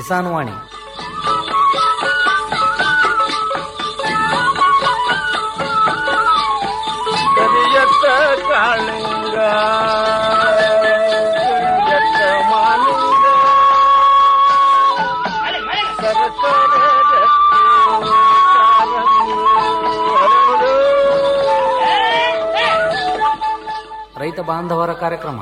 ಕಿಸಾನ್ ವಾಣಿ ಕರಿಯತ್ತ ಕಾಳಿಂಗ ಕರಿಯತ್ತ ಮಾಲಿಂಗ ಸರಕಾರ ರೈತ ಬಾಂಧವರ ಕಾರ್ಯಕ್ರಮ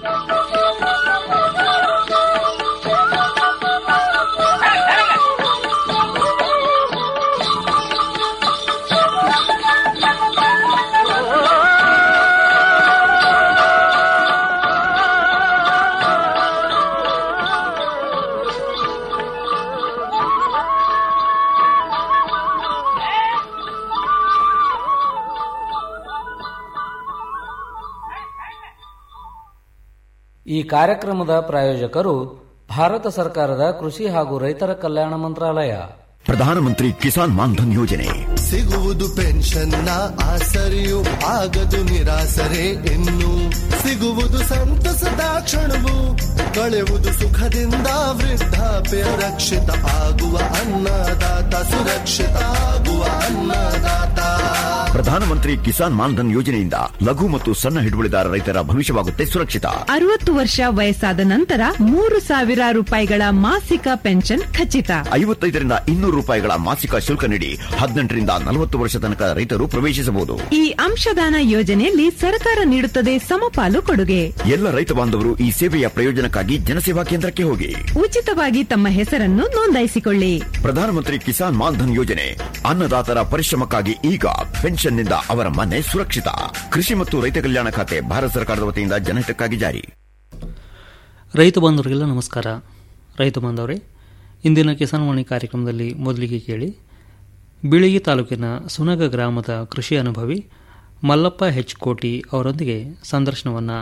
ಈ ಕಾರ್ಯಕ್ರಮದ ಪ್ರಾಯೋಜಕರು ಭಾರತ ಸರ್ಕಾರದ ಕೃಷಿ ಹಾಗೂ ರೈತರ ಕಲ್ಯಾಣ ಮಂತ್ರಾಲಯ ಪ್ರಧಾನಮಂತ್ರಿ ಕಿಸಾನ್ ಮಾನ್ಧನ್ ಯೋಜನೆ ಸಿಗುವುದು ಪೆನ್ಷನ್ನ ಆಸರೆಯು ಆಗದು ನಿರಾಸರೆ ಇನ್ನು ಸಿಗುವುದು ಸಂತಸದ ಕ್ಷಣವು ಕಳೆಯುವುದು ಸುಖದಿಂದ ವೃದ್ಧಾಪ್ಯ ರಕ್ಷಿತ ಆಗುವ ಅನ್ನದಾತ ಸುರಕ್ಷಿತ ಆಗುವ ಅನ್ನದಾತ ಪ್ರಧಾನಮಂತ್ರಿ ಕಿಸಾನ್ ಮಾನ್ಧನ್ ಯೋಜನೆಯಿಂದ ಲಘು ಮತ್ತು ಸಣ್ಣ ಹಿಡುವಳಿದಾರ ರೈತರ ಭವಿಷ್ಯವಾಗುತ್ತೆ ಸುರಕ್ಷಿತ ಅರವತ್ತು ವರ್ಷ ವಯಸ್ಸಾದ ನಂತರ ಮೂರು ಸಾವಿರ ರೂಪಾಯಿಗಳ ಮಾಸಿಕ ಪೆನ್ಷನ್ ಖಚಿತ ಐವತ್ತೈದರಿಂದ ಇನ್ನೂರು ರೂಪಾಯಿಗಳ ಮಾಸಿಕ ಶುಲ್ಕ ನೀಡಿ ಹದಿನೆಂಟರಿಂದ ನಲವತ್ತು ವರ್ಷ ತನಕ ರೈತರು ಪ್ರವೇಶಿಸಬಹುದು ಈ ಅಂಶದಾನ ಯೋಜನೆಯಲ್ಲಿ ಸರ್ಕಾರ ನೀಡುತ್ತದೆ ಸಮಪಾಲು ಕೊಡುಗೆ ಎಲ್ಲ ರೈತ ಬಾಂಧವರು ಈ ಸೇವೆಯ ಪ್ರಯೋಜನಕ್ಕಾಗಿ ಜನಸೇವಾ ಕೇಂದ್ರಕ್ಕೆ ಹೋಗಿ ಉಚಿತವಾಗಿ ತಮ್ಮ ಹೆಸರನ್ನು ನೋಂದಾಯಿಸಿಕೊಳ್ಳಿ ಪ್ರಧಾನಮಂತ್ರಿ ಕಿಸಾನ್ ಮಾನ್ಧನ್ ಯೋಜನೆ ಅನ್ನದಾತರ ಪರಿಶ್ರಮಕ್ಕಾಗಿ ಈಗ ಪೆನ್ಷನ್ನಿಂದ ಅವರ ಮನೆ ಸುರಕ್ಷಿತ ಕೃಷಿ ಮತ್ತು ರೈತ ಕಲ್ಯಾಣ ಖಾತೆ ಭಾರತ ಸರ್ಕಾರದ ವತಿಯಿಂದ ಜನಹಿತಕ್ಕಾಗಿ ಜಾರಿ ರೈತ ಬಾಂಧವರಿಗೆಲ್ಲ ನಮಸ್ಕಾರ ರೈತ ಬಾಂಧವರೇ ಇಂದಿನ ಕಿಸಾನ್ ವಾಣಿ ಕಾರ್ಯಕ್ರಮದಲ್ಲಿ ಮೊದಲಿಗೆ ಕೇಳಿ ಬಿಳಿಗಿ ತಾಲೂಕಿನ ಸುನಗ ಗ್ರಾಮದ ಕೃಷಿ ಅನುಭವಿ ಮಲ್ಲಪ್ಪ ಹೆಚ್ ಕೋಟಿ ಅವರೊಂದಿಗೆ ಸಂದರ್ಶನವನ್ನು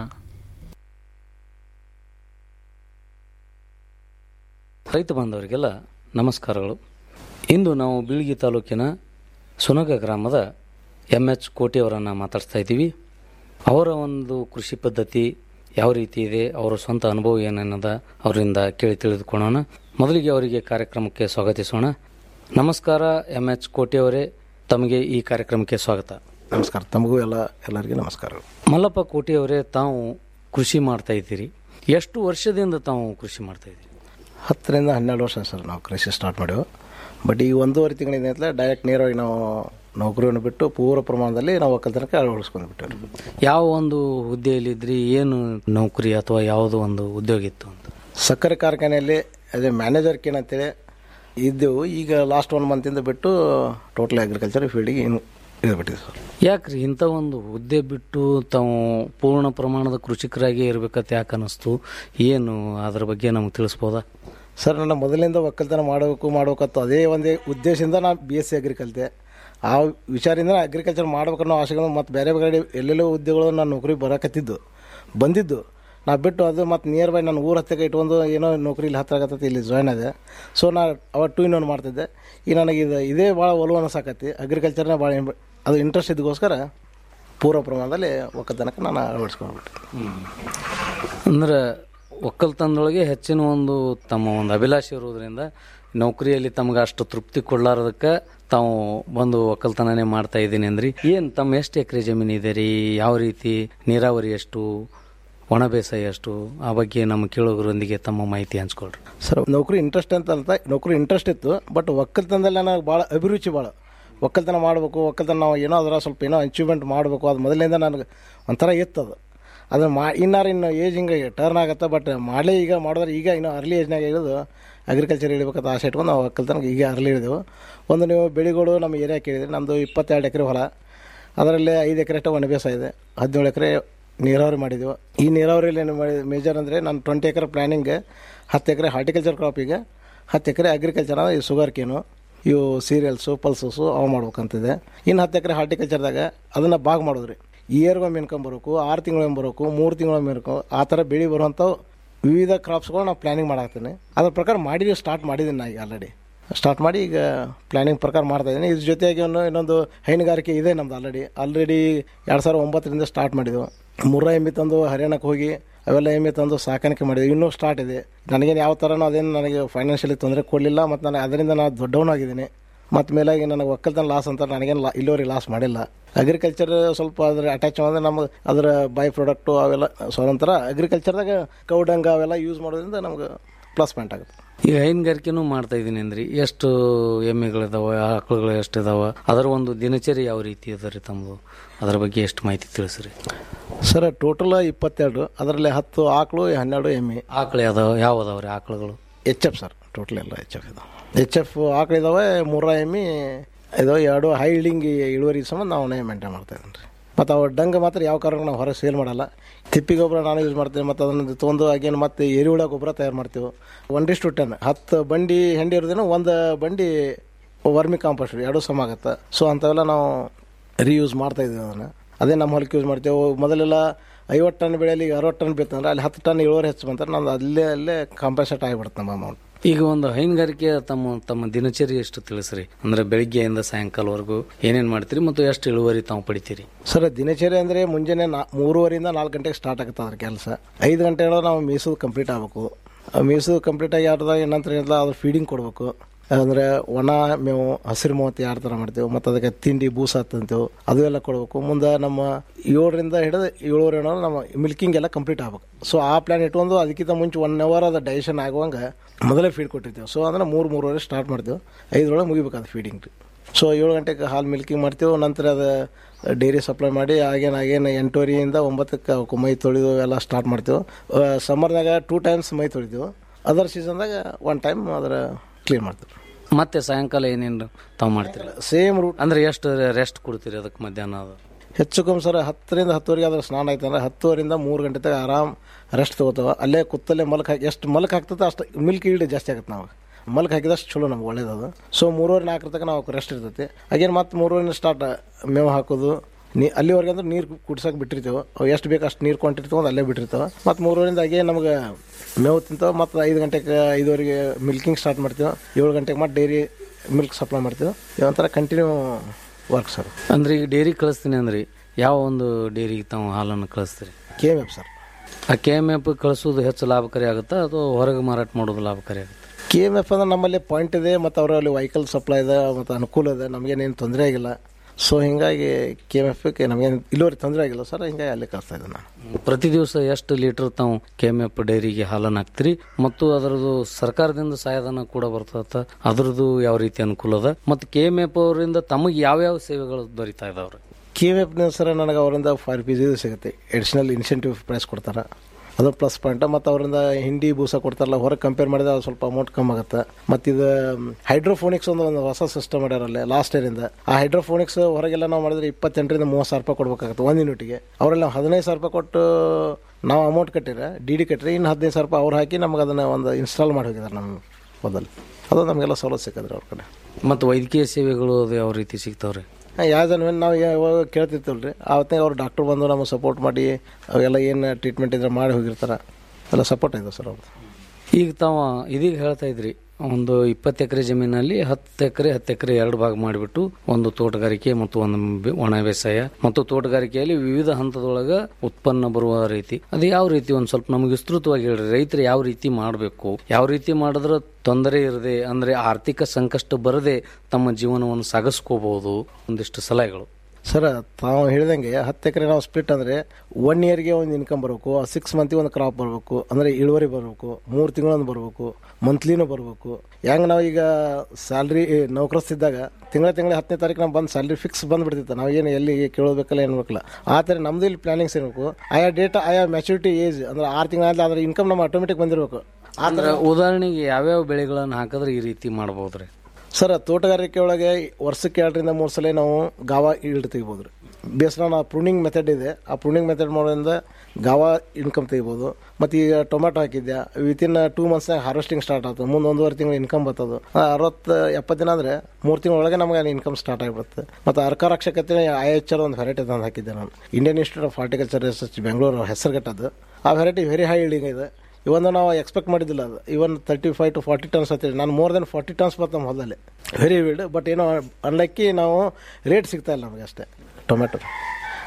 ರೈತ ಬಾಂಧವರಿಗೆಲ್ಲ ನಮಸ್ಕಾರಗಳು ಇಂದು ನಾವು ಬೀಳ್ಗಿ ತಾಲೂಕಿನ ಸುನಗ ಗ್ರಾಮದ ಎಮ್ ಎಚ್ ಕೋಟಿಯವರನ್ನು ಮಾತಾಡ್ತಾ ಇದ್ದೀವಿ ಅವರ ಒಂದು ಕೃಷಿ ಪದ್ಧತಿ ಯಾವ ರೀತಿ ಇದೆ ಅವರ ಸ್ವಂತ ಅನುಭವ ಏನೇನದ ಅವರಿಂದ ಕೇಳಿ ತಿಳಿದುಕೊಳ್ಳೋಣ ಮೊದಲಿಗೆ ಅವರಿಗೆ ಕಾರ್ಯಕ್ರಮಕ್ಕೆ ಸ್ವಾಗತಿಸೋಣ ನಮಸ್ಕಾರ ಎಮ್ ಎಚ್ ಕೋಟಿಯವರೇ ತಮಗೆ ಈ ಕಾರ್ಯಕ್ರಮಕ್ಕೆ ಸ್ವಾಗತ ನಮಸ್ಕಾರ ತಮಗೂ ಎಲ್ಲ ಎಲ್ಲರಿಗೂ ನಮಸ್ಕಾರ ಮಲ್ಲಪ್ಪ ಕೋಟಿಯವರೇ ತಾವು ಕೃಷಿ ಮಾಡ್ತಾ ಇದ್ದೀರಿ ಎಷ್ಟು ವರ್ಷದಿಂದ ತಾವು ಕೃಷಿ ಮಾಡ್ತಾ ಇದ್ದೀರಿ ಹತ್ತರಿಂದ ಹನ್ನೆರಡು ವರ್ಷ ಸರ್ ನಾವು ಕೃಷಿ ಸ್ಟಾರ್ಟ್ ಮಾಡಿವು ಬಟ್ ಈ ಒಂದೂವರೆ ತಿಂಗಳಿಂದ ಐತಲ್ಲ ಡೈರೆಕ್ಟ್ ನೇರವಾಗಿ ನಾವು ನೌಕರಿಯನ್ನು ಬಿಟ್ಟು ಪೂರ್ವ ಪ್ರಮಾಣದಲ್ಲಿ ನಾವು ಒಕ್ಕಲ್ತನಕ್ಕೆ ಅಳವಡಿಸ್ಕೊಂಡು ಬಿಟ್ಟೇವೆ ಯಾವ ಒಂದು ಹುದ್ದೆಯಲ್ಲಿದ್ರಿ ಏನು ನೌಕರಿ ಅಥವಾ ಯಾವುದೋ ಒಂದು ಉದ್ಯೋಗ ಇತ್ತು ಅಂತ ಸಕ್ಕರೆ ಕಾರ್ಖಾನೆಯಲ್ಲಿ ಅದೇ ಮ್ಯಾನೇಜರ್ಗೆ ಏನಂತೇಳಿ ಇದ್ದೆವು ಈಗ ಲಾಸ್ಟ್ ಒನ್ ಮಂತಿಂದ ಬಿಟ್ಟು ಟೋಟಲ್ ಅಗ್ರಿಕಲ್ಚರ್ ಫೀಲ್ಡಿಗೆ ಏನು ಇದು ಬಿಟ್ಟಿದೆ ಸರ್ ಯಾಕ್ರಿ ಇಂಥ ಒಂದು ಹುದ್ದೆ ಬಿಟ್ಟು ತಾವು ಪೂರ್ಣ ಪ್ರಮಾಣದ ಕೃಷಿಕರಾಗಿ ಇರ್ಬೇಕಂತ ಯಾಕೆ ಅನ್ನಿಸ್ತು ಏನು ಅದ್ರ ಬಗ್ಗೆ ನಮ್ಗೆ ತಿಳಿಸ್ಬೋದಾ ಸರ್ ನನ್ನ ಮೊದಲಿಂದ ಒಕ್ಕಲ್ತನ ಮಾಡಬೇಕು ಮಾಡಬೇಕಂತ ಅದೇ ಒಂದೇ ಉದ್ದೇಶದಿಂದ ನಾನು ಬಿ ಎಸ್ ಸಿ ಅಗ್ರಿ ಕಲಿತೆ ಆ ವಿಚಾರದಿಂದ ಅಗ್ರಿಕಲ್ಚರ್ ಮಾಡ್ಬೇಕನ್ನೋ ಆಸೆಗಳು ಮತ್ತು ಬೇರೆ ಬೇರೆ ಎಲ್ಲೆಲ್ಲೋ ಉದ್ಯೋಗಗಳು ನಾನು ನೌಕರಿ ಬರಕತ್ತಿದ್ದು ಬಂದಿದ್ದು ನಾ ಬಿಟ್ಟು ಅದು ಮತ್ತು ನಿಯರ್ ಬೈ ನನ್ನ ಊರ ಹತ್ತಿರ ಇಟ್ಕೊಂಡು ಏನೋ ನೌಕರಿ ಇಲ್ಲಿ ಹತ್ತಿರ ಆಗತ್ತೆ ಇಲ್ಲಿ ಜಾಯ್ನ್ ಆದೆ ಸೊ ನಾ ಅವಾಗ ಟೂ ಇನ್ ಒನ್ ಮಾಡ್ತಿದ್ದೆ ಈಗ ನನಗೆ ಇದು ಇದೇ ಭಾಳ ಒಲವು ಅನಿಸಾಕತ್ತಿ ಅಗ್ರಿಕಲ್ಚರ್ನೇ ಭಾಳ ಅದು ಇಂಟ್ರೆಸ್ಟ್ ಇದ್ದಕ್ಕೋಸ್ಕರ ಪೂರ್ವ ಪ್ರಮಾಣದಲ್ಲಿ ಒಕ್ಕಲ್ತನಕ್ಕೆ ನಾನು ಅಳವಡಿಸ್ಕೊಂಡ್ಬಿಟ್ಟೆ ಅಂದ್ರೆ ಒಕ್ಕಲ್ತನದೊಳಗೆ ಹೆಚ್ಚಿನ ಒಂದು ತಮ್ಮ ಒಂದು ಅಭಿಲಾಷೆ ಇರೋದ್ರಿಂದ ನೌಕರಿಯಲ್ಲಿ ತಮ್ಗೆ ಅಷ್ಟು ತೃಪ್ತಿ ಕೊಡ್ಲಾರದಕ್ಕೆ ತಾವು ಬಂದು ಒಕ್ಕಲ್ತನನೇ ಮಾಡ್ತಾ ಇದ್ದೀನಿ ಅಂದ್ರಿ ಏನು ತಮ್ಮ ಎಷ್ಟು ಎಕರೆ ಜಮೀನು ಇದೆ ರೀ ಯಾವ ರೀತಿ ನೀರಾವರಿ ಎಷ್ಟು ಒಣ ಬೇಸಾಯ ಎಷ್ಟು ಆ ಬಗ್ಗೆ ನಮ್ಮ ಕೇಳೋಗರೊಂದಿಗೆ ತಮ್ಮ ಮಾಹಿತಿ ಹಂಚ್ಕೊಳ್ರಿ ಸರ್ ನೌಕರಿ ಇಂಟ್ರೆಸ್ಟ್ ಅಂತ ಅಲ್ತ ನೌಕರಿ ಇಂಟ್ರೆಸ್ಟ್ ಇತ್ತು ಬಟ್ ಒಕ್ಕಲ್ತನದಲ್ಲಿ ನನಗೆ ಭಾಳ ಅಭಿರುಚಿ ಭಾಳ ಒಕ್ಕಲ್ತನ ಮಾಡಬೇಕು ಒಕ್ಕಲ್ತನ ನಾವು ಏನೋ ಅದರ ಸ್ವಲ್ಪ ಏನೋ ಅಚೀವ್ಮೆಂಟ್ ಮಾಡಬೇಕು ಅದು ಮೊದಲಿಂದ ನನಗೆ ಒಂಥರ ಇತ್ತು ಅದು ಅದನ್ನು ಮಾ ಇನ್ನಾರು ಇನ್ನು ಏಜ್ ಹಿಂಗೆ ಟರ್ನ್ ಆಗತ್ತೆ ಬಟ್ ಮಾಡಲೇ ಈಗ ಮಾಡಿದ್ರೆ ಈಗ ಇನ್ನೂ ಅರ್ಲಿ ಏಜ್ನಾಗ ಇಳಿದು ಅಗ್ರಿಕಲ್ಚರ್ ಇಡಬೇಕಂತ ಆಸೆ ಇಟ್ಕೊಂಡು ನಾವು ಒಕ್ಕಲ್ತನಕ್ಕೆ ಈಗ ಅರ್ಲಿ ಇಳಿದೆವು ಒಂದು ನೀವು ಬೆಳೆಗಳು ನಮ್ಮ ಏರಿಯಾ ಕೇಳಿದ್ರೆ ನಮ್ಮದು ಇಪ್ಪತ್ತೆರಡು ಎಕರೆ ಹೊಲ ಅದರಲ್ಲಿ ಐದು ಎಕರೆ ಅಷ್ಟು ಒಣ ಬೇಸಾಯ ಇದೆ ಹದಿನೇಳು ಎಕರೆ ನೀರಾವರಿ ಮಾಡಿದೆವು ಈ ನೀರಾವರಿಯಲ್ಲಿ ಏನು ಮಾಡಿ ಮೇಜರ್ ಅಂದರೆ ನಾನು ಟ್ವೆಂಟಿ ಎಕರೆ ಪ್ಲ್ಯಾನಿಂಗ್ ಹತ್ತು ಎಕರೆ ಹಾರ್ಟಿಕಲ್ಚರ್ ಕ್ರಾಪಿಗೆ ಹತ್ತು ಎಕರೆ ಅಗ್ರಿಕಲ್ಚರ್ ಈ ಶುಗರ್ ಕೇನು ಇವು ಸೀರಿಯಲ್ಸು ಪಲ್ಸಸ್ಸು ಅವು ಮಾಡ್ಬೇಕಂತಿದೆ ಇನ್ನು ಹತ್ತು ಎಕರೆ ಹಾರ್ಟಿಕಲ್ಚರ್ದಾಗ ಅದನ್ನು ಬಾಗ್ ಮಾಡೋದ್ರಿ ಇಯರ್ಗೊಮ್ಮೆ ಇನ್ಕಮ್ ಬರೋಕು ಆರು ತಿಂಗಳೊಮ್ಮೆ ಬರೋಕು ಮೂರು ತಿಂಗಳೊಮ್ಮೆ ಇರ್ಕೊ ಆ ಥರ ಬೆಳೆ ಬರುವಂಥ ವಿವಿಧ ಕ್ರಾಪ್ಸ್ಗಳು ನಾವು ಪ್ಲ್ಯಾನಿಂಗ್ ಮಾಡಾಕ್ತೀನಿ ಅದ್ರ ಪ್ರಕಾರ ಮಾಡಿದ್ವಿ ಸ್ಟಾರ್ಟ್ ಮಾಡಿದ್ದೀನಿ ನಾ ಈಗ ಆಲ್ರೆಡಿ ಸ್ಟಾರ್ಟ್ ಮಾಡಿ ಈಗ ಪ್ಲ್ಯಾನಿಂಗ್ ಪ್ರಕಾರ ಮಾಡ್ತಾ ಇದ್ದೀನಿ ಇದ್ರ ಜೊತೆಗೆ ಒಂದು ಇನ್ನೊಂದು ಹೈನುಗಾರಿಕೆ ಇದೆ ನಮ್ದು ಆಲ್ರೆಡಿ ಆಲ್ರೆಡಿ ಎರಡು ಸಾವಿರದ ಒಂಬತ್ತರಿಂದ ಸ್ಟಾರ್ಟ್ ಮಾಡಿದೆವು ಮುರ್ರಾ ಎಮ್ಮೆ ತಂದು ಹರಿಯಾಣಕ್ಕೆ ಹೋಗಿ ಅವೆಲ್ಲ ಎಮ್ಮೆ ತಂದು ಸಾಕಾಣಿಕೆ ಮಾಡಿದೆ ಇನ್ನೂ ಸ್ಟಾರ್ಟ್ ಇದೆ ನನಗೇನು ಯಾವ ಥರನೂ ಅದೇನು ನನಗೆ ಫೈನಾನ್ಷಿಯಲಿ ತೊಂದರೆ ಕೊಡಲಿಲ್ಲ ಮತ್ತು ನಾನು ಅದರಿಂದ ನಾನು ದೊಡ್ಡವನಾಗಿದ್ದೀನಿ ಮತ್ತು ಮೇಲಾಗಿ ನನಗೆ ಒಕ್ಕಲ್ತನ ಲಾಸ್ ಅಂತ ನನಗೇನು ಲಾ ಇಲ್ಲಿವರೆಗೆ ಲಾಸ್ ಮಾಡಿಲ್ಲ ಅಗ್ರಿಕಲ್ಚರ್ ಸ್ವಲ್ಪ ಅದ್ರ ಅಟ್ಯಾಚ್ ಅಂದರೆ ನಮ್ಗೆ ಅದರ ಬೈ ಪ್ರಾಡಕ್ಟು ಅವೆಲ್ಲ ಸೊ ಒಂಥರ ಅಗ್ರಿಕಲ್ಚರ್ದಾಗ ಕೌಡಂಗ ಅವೆಲ್ಲ ಯೂಸ್ ಮಾಡೋದ್ರಿಂದ ನಮ್ಗೆ ಪ್ಲಸ್ ಪಾಯಿಂಟ್ ಆಗುತ್ತೆ ಈಗ ಹೈನುಗಾರಿಕೆನೂ ಮಾಡ್ತಾ ಇದ್ದೀನಿ ಅಂದ್ರಿ ಎಷ್ಟು ಎಮ್ಮೆಗಳಿದಾವ ಆಕಳುಗಳು ಎಷ್ಟು ಇದಾವ ಅದರ ಒಂದು ದಿನಚರಿ ಯಾವ ರೀತಿ ಅದ ರೀ ತಮ್ಮದು ಅದರ ಬಗ್ಗೆ ಎಷ್ಟು ಮಾಹಿತಿ ತಿಳಿಸ್ರಿ ಸರ್ ಟೋಟಲ್ ಇಪ್ಪತ್ತೆರಡು ಅದರಲ್ಲಿ ಹತ್ತು ಆಕಳು ಹನ್ನೆರಡು ಎಮ್ಮೆ ಆಕಳು ಯಾವ್ದಾವ ಯಾವ ಅದಾವ ರೀ ಆಕಳುಗಳು ಎಚ್ ಎಫ್ ಸರ್ ಟೋಟಲ್ ಎಲ್ಲ ಎಚ್ ಎಫ್ ಇದಾವೆ ಎಚ್ ಎಫ್ ಆಕಳು ಇದಾವೆ ಮೂರ ಎಮ್ಮಿ ಇದಾವೆ ಎರಡು ಹೈ ಇಳಿಂಗ್ ಇಳುವರಿ ಸಂಬಂಧ ನಾವು ಮೇಂಟೈನ್ ಮಾಡ್ತಾ ಇದ್ದೀನಿ ರೀ ಮತ್ತು ಅವು ಡಂಗ್ ಮಾತ್ರ ಯಾವ ಕಾರಣಕ್ಕೂ ನಾವು ಹೊರಗೆ ಸೇಲ್ ಮಾಡಲ್ಲ ತಿಪ್ಪಿ ಗೊಬ್ಬರ ನಾನು ಯೂಸ್ ಮಾಡ್ತೀವಿ ಮತ್ತು ಅದನ್ನು ತೊಗೊಂಡು ಆಗೇನು ಮತ್ತೆ ಎರಿಹುಳ ಗೊಬ್ಬರ ತಯಾರು ಮಾಡ್ತೀವಿ ಒನ್ ಟು ಟೆನ್ ಹತ್ತು ಬಂಡಿ ಹೆಂಡಿ ಇರೋದೇನು ಒಂದು ಬಂಡಿ ವರ್ಮಿ ಕಾಂಪೋಸ್ಟ್ ಎರಡು ಸಮ ಆಗುತ್ತೆ ಸೊ ಅಂಥವೆಲ್ಲ ನಾವು ರೀಯೂಸ್ ಮಾಡ್ತಾ ಇದ್ದೀವಿ ಅದನ್ನು ಅದೇ ನಮ್ಮ ಹೊಲಕ್ಕೆ ಯೂಸ್ ಮಾಡ್ತೇವೆ ಮೊದಲೆಲ್ಲ ಐವತ್ತು ಟನ್ ಬೆಳೆಯಲ್ಲಿ ಈಗ ಅರವತ್ತು ಟನ್ ಬೇಕಂದ್ರೆ ಅಲ್ಲಿ ಹತ್ತು ಟನ್ ಇಳುವರಿ ಹೆಚ್ಚು ಬಂತಾರೆ ನಮ್ದು ಅಲ್ಲೇ ಅಲ್ಲೇ ಕಾಂಪನ್ಸೇಟ್ ಆಗಿಬಿಡುತ್ತೆ ನಮ್ಮ ಅಮೌಂಟ್ ಈಗ ಒಂದು ಹೈನುಗಾರಿಕೆ ತಮ್ಮ ತಮ್ಮ ದಿನಚರಿ ಎಷ್ಟು ತಿಳಿಸ್ರಿ ಅಂದ್ರೆ ಬೆಳಿಗ್ಗೆಯಿಂದ ಸಾಯಂಕಾಲವರೆಗೂ ಏನೇನು ಮಾಡ್ತೀರಿ ಮತ್ತು ಎಷ್ಟು ಇಳುವರಿ ತಾವು ಪಡಿತೀರಿ ಸರ್ ದಿನಚರಿ ಅಂದರೆ ಮುಂಜಾನೆ ನಾ ಮೂರುವರೆಯಿಂದ ನಾಲ್ಕು ಗಂಟೆಗೆ ಸ್ಟಾರ್ಟ್ ಆಗುತ್ತೆ ಅದ್ರ ಕೆಲಸ ಐದು ಗಂಟೆ ಒಳಗೆ ನಾವು ಮೀಸೋದು ಕಂಪ್ಲೀಟ್ ಆಗಬೇಕು ಮೀಸೋದು ಕಂಪ್ಲೀಟ್ ಆಗಿ ಆಡ್ದಾಗ ಏನಂತ ಹೇಳಿದ್ರೆ ಅದ್ರ ಫೀಡಿಂಗ್ ಕೊಡಬೇಕು ಅಂದರೆ ಒಣ ಮೇವು ಹಸಿರು ಮೇವತ್ತು ಯಾವ ಥರ ಮಾಡ್ತೇವೆ ಮತ್ತು ಅದಕ್ಕೆ ತಿಂಡಿ ಬೂಸ ಅಂತೇವೆ ಅದು ಎಲ್ಲ ಕೊಡಬೇಕು ಮುಂದೆ ನಮ್ಮ ಏಳರಿಂದ ಹಿಡಿದು ಏಳುವರೆ ಒಳಗೆ ನಮ್ಮ ಮಿಲ್ಕಿಂಗ್ ಎಲ್ಲ ಕಂಪ್ಲೀಟ್ ಆಗ್ಬೇಕು ಸೊ ಆ ಪ್ಲ್ಯಾನ್ ಇಟ್ಕೊಂಡು ಅದಕ್ಕಿಂತ ಮುಂಚೆ ಒನ್ ಅವರ್ ಅದು ಡೈಜೆಷನ್ ಆಗುವಂಗೆ ಮೊದಲೇ ಫೀಡ್ ಕೊಟ್ಟಿರ್ತೀವಿ ಸೊ ಅಂದ್ರೆ ಮೂರು ಮೂರುವರೆ ಸ್ಟಾರ್ಟ್ ಮಾಡ್ತೀವಿ ಐದರೊಳಗೆ ಮುಗಿಬೇಕು ಅದು ಫೀಡಿಂಗ್ ರೀ ಸೊ ಏಳು ಗಂಟೆಗೆ ಹಾಲು ಮಿಲ್ಕಿಂಗ್ ಮಾಡ್ತೀವಿ ನಂತರ ಅದು ಡೈರಿ ಸಪ್ಲೈ ಮಾಡಿ ಆಗೇನು ಆಗೇನು ಎಂಟುವರೆಯಿಂದ ಒಂಬತ್ತಕ್ಕೆ ಅವಕ್ಕೆ ಮೈ ತೊಳೆದು ಎಲ್ಲ ಸ್ಟಾರ್ಟ್ ಮಾಡ್ತೀವಿ ಸಮ್ಮರ್ನಾಗ ಟೂ ಟೈಮ್ಸ್ ಮೈ ತೊಳಿತೀವಿ ಅದರ್ ಸೀಸನ್ದಾಗ ಒನ್ ಟೈಮ್ ಅದರ ಕ್ಲೀನ್ ಮಾಡ್ತೀವಿ ಮತ್ತೆ ಸಾಯಂಕಾಲ ಏನೇನು ತಾವು ಮಾಡ್ತೀರಿ ಸೇಮ್ ರೂಟ್ ಅಂದ್ರೆ ಎಷ್ಟು ರೆಸ್ಟ್ ಕೊಡ್ತೀರಿ ಅದಕ್ಕೆ ಮಧ್ಯಾಹ್ನ ಅದು ಹೆಚ್ಚು ಕಮ್ಮಿ ಸರ್ ಹತ್ತರಿಂದ ಹತ್ತುವರೆಗೆ ಅದ್ರ ಸ್ನಾನ ಆಯ್ತು ಅಂದ್ರೆ ಹತ್ತುವರೆಯಿಂದ ಮೂರು ಗಂಟೆ ತನಕ ಆರಾಮ್ ರೆಸ್ಟ್ ತೊಗೋತಾವ ಅಲ್ಲೇ ಕುತ್ತಲ್ಲೇ ಮಲ್ಕ್ ಹಾಕಿ ಎಷ್ಟು ಮಲ್ಕ್ ಹಾಕ್ತದೆ ಅಷ್ಟು ಮಿಲ್ಕ್ ಈಲ್ಡ್ ಜಾಸ್ತಿ ಆಗುತ್ತೆ ನಾವು ಮಲ್ಕ್ ಹಾಕಿದಷ್ಟು ಚಲೋ ನಮ್ಗೆ ಒಳ್ಳೇದದು ಸೊ ಮೂರುವರೆ ನಾಲ್ಕರ ತನಕ ನಾವು ರೆಸ್ಟ್ ಇರ್ತೈತಿ ಹಾಗೇನು ಮತ್ತೆ ಮೂರುವರೆ ಸ್ಟಾರ್ಟ್ ಮೇವು ಹಾಕೋದು ನೀ ಅಲ್ಲಿವರೆಗೆ ಅಂದ್ರೆ ನೀರು ಕುಡ್ಸಕ್ಕೆ ಬಿಟ್ಟಿರ್ತೇವೆ ಅವು ಎಷ್ಟು ಬೇಕು ಅಷ್ಟು ನೀರು ಕ್ವಾಂಟಿಟಿ ಅಲ್ಲೇ ಬಿಟ್ಟಿರ್ತೇವೆ ಮತ್ತು ಮೂರುವರೆಯಿಂದ ಹಾಗೆ ನಮ್ಗೆ ಮೇವು ತಿಂತಾವೆ ಮತ್ತು ಐದು ಗಂಟೆಗೆ ಐದುವರೆಗೆ ಮಿಲ್ಕಿಂಗ್ ಸ್ಟಾರ್ಟ್ ಮಾಡ್ತೀವಿ ಏಳು ಗಂಟೆಗೆ ಮತ್ತೆ ಡೈರಿ ಮಿಲ್ಕ್ ಸಪ್ಲೈ ಮಾಡ್ತೀವಿ ಇದೊಂಥರ ಕಂಟಿನ್ಯೂ ವರ್ಕ್ ಸರ್ ಅಂದ್ರೆ ಈಗ ಡೈರಿ ಕಳಿಸ್ತೀನಿ ಅಂದ್ರಿ ಯಾವ ಒಂದು ಡೈರಿಗೆ ತಾವು ಹಾಲನ್ನು ಕಳಿಸ್ತೀರಿ ಕೆ ಎಮ್ ಎಫ್ ಸರ್ ಆ ಕೆ ಎಮ್ ಎಫ್ ಕಳಿಸೋದು ಹೆಚ್ಚು ಲಾಭಕಾರಿ ಆಗುತ್ತಾ ಅಥವಾ ಹೊರಗೆ ಮಾರಾಟ ಮಾಡೋದು ಲಾಭಕಾರಿ ಆಗುತ್ತೆ ಕೆ ಎಮ್ ಎಫ್ ಅಂದ್ರೆ ನಮ್ಮಲ್ಲಿ ಪಾಯಿಂಟ್ ಇದೆ ಮತ್ತು ಅವರಲ್ಲಿ ವೆಹಿಕಲ್ ಸಪ್ಲೈ ಇದೆ ಮತ್ತು ಅನುಕೂಲ ಇದೆ ನಮಗೇನೇನು ತೊಂದರೆ ಆಗಿಲ್ಲ ಸೊ ಹಿಂಗಾಗಿ ಕೆ ಎಮ್ ಎಫ್ಗೆ ನಮಗೇನು ಇಲ್ಲಿವರೆಗೆ ತೊಂದರೆ ಆಗಿಲ್ಲ ಸರ್ ಹಿಂಗಾಗಿ ಅಲ್ಲಿ ಕಳಿಸ್ತಾ ಇದ್ದೆ ನಾನು ಪ್ರತಿ ದಿವಸ ಎಷ್ಟು ಲೀಟರ್ ತಾವು ಕೆ ಎಮ್ ಎಫ್ ಡೈರಿಗೆ ಹಾಲನ್ನು ಹಾಕ್ತೀರಿ ಮತ್ತು ಅದರದ್ದು ಸರ್ಕಾರದಿಂದ ಸಹಾಯಧನ ಕೂಡ ಬರ್ತದ ಅದರದ್ದು ಯಾವ ರೀತಿ ಅನುಕೂಲ ಅದ ಮತ್ತು ಕೆ ಎಮ್ ಎಫ್ ಅವರಿಂದ ತಮಗೆ ಯಾವ್ಯಾವ ಸೇವೆಗಳು ದೊರೀತಾ ಇದಾವ್ರಿ ಕೆ ಎಮ್ ಎಫ್ನ ಸರ್ ನನಗೆ ಅವರಿಂದ ಫೈವ್ ರುಪೀಸ್ ಇದು ಸಿಗುತ್ತೆ ಎಡಿಷನಲ್ ಇನ್ಸೆಂಟಿವ್ ಪ್ರೈಸ್ ಕೊಡ್ತಾರೆ ಅದು ಪ್ಲಸ್ ಪಾಯಿಂಟ್ ಮತ್ತು ಅವರಿಂದ ಹಿಂಡಿ ಬೂಸ ಕೊಡ್ತಾರಲ್ಲ ಹೊರಗೆ ಕಂಪೇರ್ ಮಾಡಿದ್ರೆ ಅದು ಸ್ವಲ್ಪ ಅಮೌಂಟ್ ಕಮ್ಮಿ ಆಗುತ್ತೆ ಮತ್ತು ಇದು ಹೈಡ್ರೋಫೋನಿಕ್ಸ್ ಒಂದು ಒಂದು ಹೊಸ ಸಿಸ್ಟಮ್ ಮಾಡ್ಯಾರಲ್ಲೇ ಲಾಸ್ಟ್ ಇಯರಿಂದ ಆ ಹೈಡ್ರೋಫೋನಿಕ್ಸ್ ಹೊರಗೆಲ್ಲ ನಾವು ಮಾಡಿದ್ರೆ ಇಪ್ಪತ್ತೆಂಟರಿಂದ ಮೂವತ್ತು ಸಾವಿರ ರೂಪಾಯಿ ಕೊಡಬೇಕಾಗುತ್ತೆ ಒಂದು ಯೂನಿಟ್ಗೆ ಅವರೆಲ್ಲ ಹದಿನೈದು ಸಾವಿರ ರೂಪಾಯಿ ಕೊಟ್ಟು ನಾವು ಅಮೌಂಟ್ ಕಟ್ಟಿದ್ರೆ ಡಿ ಡಿ ಕಟ್ಟಿದ್ರೆ ಇನ್ನು ಹದಿನೈದು ಸಾವಿರ ರೂಪಾಯಿ ಅವ್ರು ಹಾಕಿ ನಮ್ಗೆ ಅದನ್ನು ಒಂದು ಇನ್ಸ್ಟಾಲ್ ಮಾಡಿ ಹೋಗಿದ್ದಾರೆ ನಮ್ಮ ಮೊದಲು ಅದು ನಮಗೆಲ್ಲ ಸವಲತ್ತು ಸಿಕ್ಕಿದ್ರೆ ಅವ್ರ ಕಡೆ ಮತ್ತು ವೈದ್ಯಕೀಯ ಸೇವೆಗಳು ಅದು ಯಾವ ರೀತಿ ಸಿಗ್ತಾವ್ರಿ ಯಾವ್ದು ನಾವು ಯಾವಾಗ ಕೇಳ್ತಿರ್ತೀವಲ್ಲ ರೀ ಆವತ್ತೇ ಅವ್ರು ಡಾಕ್ಟ್ರ್ ಬಂದು ನಮಗೆ ಸಪೋರ್ಟ್ ಮಾಡಿ ಅವೆಲ್ಲ ಏನು ಟ್ರೀಟ್ಮೆಂಟ್ ಇದ್ರೆ ಮಾಡಿ ಹೋಗಿರ್ತಾರೆ ಎಲ್ಲ ಸಪೋರ್ಟ್ ಇದೆ ಸರ್ ಅವ್ರು ಈಗ ತಾವು ಇದೀಗ ಹೇಳ್ತಾ ಇದ್ರಿ ಒಂದು ಇಪ್ಪತ್ತು ಎಕರೆ ಜಮೀನಲ್ಲಿ ಹತ್ತು ಎಕರೆ ಹತ್ತು ಎಕರೆ ಎರಡು ಭಾಗ ಮಾಡಿಬಿಟ್ಟು ಒಂದು ತೋಟಗಾರಿಕೆ ಮತ್ತು ಒಂದು ಬೆ- ಒಣ ಬೇಸಾಯ ಮತ್ತು ತೋಟಗಾರಿಕೆಯಲ್ಲಿ ವಿವಿಧ ಹಂತದೊಳಗ ಉತ್ಪನ್ನ ಬರುವ ರೀತಿ ಅದು ಯಾವ ರೀತಿ ಒಂದು ಸ್ವಲ್ಪ ನಮಗೆ ವಿಸ್ತೃತವಾಗಿ ಹೇಳ್ರಿ ರೈತರು ಯಾವ ರೀತಿ ಮಾಡಬೇಕು ಯಾವ ರೀತಿ ಮಾಡಿದ್ರೆ ತೊಂದರೆ ಇರದೆ ಅಂದ್ರೆ ಆರ್ಥಿಕ ಸಂಕಷ್ಟ ಬರದೆ ತಮ್ಮ ಜೀವನವನ್ನು ಸಾಗಿಸ್ಕೋಬಹುದು ಒಂದಿಷ್ಟು ಸಲಹೆಗಳು ಸರ್ ತಾವು ಹೇಳ್ದಂಗೆ ಹತ್ತು ಎಕರೆ ನಾವು ಸ್ಪ್ಲಿಟ್ ಅಂದರೆ ಒನ್ ಇಯರ್ಗೆ ಒಂದು ಇನ್ಕಮ್ ಬರಬೇಕು ಸಿಕ್ಸ್ ಮಂತಿಗೆ ಒಂದು ಕ್ರಾಪ್ ಬರಬೇಕು ಅಂದರೆ ಇಳುವರಿ ಬರಬೇಕು ಮೂರು ತಿಂಗಳೊಂದು ಬರಬೇಕು ಮಂತ್ಲಿನೂ ಬರಬೇಕು ಹೆಂಗೆ ನಾವು ಈಗ ಸ್ಯಾಲ್ರಿ ನೌಕರಸ್ತಿದ್ದಾಗ ತಿಂಗಳ ತಿಂಗಳ ಹತ್ತನೇ ತಾರೀಕು ನಾವು ಬಂದು ಸ್ಯಾಲ್ರಿ ಫಿಕ್ಸ್ ಬಂದ್ಬಿಡ್ತಿತ್ತು ನಾವು ಏನು ಎಲ್ಲಿ ಕೇಳೋಬೇಕಲ್ಲ ಏನು ಬೇಕಲ್ಲ ಆ ಥರ ನಮ್ಮದು ಇಲ್ಲಿ ಪ್ಲಾನಿಂಗ್ಸ್ ಇರಬೇಕು ಆಯಾ ಡೇಟ್ ಆಯಾ ಮೆಚುರಿಟಿ ಏಜ್ ಅಂದ್ರೆ ಆರು ತಿಂಗಳಾದ್ಮೇಲೆ ಅದರ ಇನ್ಕಮ್ ನಮ್ಮ ಆಟೋಮೆಟಿಕ್ ಬಂದಿರಬೇಕು ಆ ಅಂದ್ರೆ ಉದಾಹರಣೆಗೆ ಯಾವ್ಯಾವ ಬೆಳೆಗಳನ್ನು ಹಾಕಿದ್ರೆ ಈ ರೀತಿ ಮಾಡಬಹುದ್ರಿ ಸರ್ ತೋಟಗಾರಿಕೆ ಒಳಗೆ ವರ್ಷಕ್ಕೆ ಎರಡರಿಂದ ಮೂರು ಸಲ ನಾವು ಗಾವ ಈಲ್ಡ್ ತೆಗಿಬೋದು ರೀ ಬೇಸ್ಡ್ ಆನ್ ಆ ಪ್ರೂನಿಂಗ್ ಮೆಥಡ್ ಇದೆ ಆ ಪ್ರೂನಿಂಗ್ ಮೆಥಡ್ ಮಾಡೋದ್ರಿಂದ ಗಾವ ಇನ್ಕಮ್ ತೆಗಿಬೋದು ಮತ್ತು ಈಗ ಟೊಮೆಟೊ ಹಾಕಿದ್ದೆ ವಿತಿನ್ ಟೂ ಮಂತ್ಸ್ನಾಗ ಹಾರ್ವೆಸ್ಟಿಂಗ್ ಸ್ಟಾರ್ಟ್ ಆಗ್ತದೆ ಮುಂದೆ ಒಂದೂವರೆ ತಿಂಗಳು ಇನ್ಕಮ್ ಬರ್ತದೆ ಆ ಅರವತ್ತು ಎಪ್ಪತ್ತು ದಿನ ಅಂದರೆ ಮೂರು ತಿಂಗಳ ಒಳಗೆ ನಮಗೆ ಇನ್ಕಮ್ ಸ್ಟಾರ್ಟ್ ಆಗಿಬಿಡುತ್ತೆ ಮತ್ತು ಅರ್ಕ ರಕ್ಷಕತೆ ಐ ಎಚ್ ಆರ್ ಒಂದು ವೆರೈಟಿ ತಂದು ಹಾಕಿದ್ದೆ ನಾನು Indian Institute of Horticulture Research Bengaluru ಹೆಸರುಗಟ್ಟದ್ದು ಆ ವೆರೈಟಿ ವೆರಿ ಹೈ ಇಲ್ಡಿಂಗ್ ಇದೆ ಇವೊಂದು ನಾವು ಎಕ್ಸ್ಪೆಕ್ಟ್ ಮಾಡಿದ್ದಿಲ್ಲ ಅದು even thirty five to forty tons ಅಂತೇಳಿ ನಾನು ಮೋರ್ ದೆನ್ ಫಾರ್ಟಿ ಟನ್ಸ್ ಬರ್ತ ನಮ್ಮ ಹೊಲದಲ್ಲಿ ವೆರಿ ವಿಲ್ಡ್ ಬಟ್ ಏನೋ ಅನ್ಲಕ್ಕಿ ನಾವು ರೇಟ್ ಸಿಗ್ತಾ ಇಲ್ಲ ನಮಗೆ ಅಷ್ಟೇ ಟೊಮೆಟೊ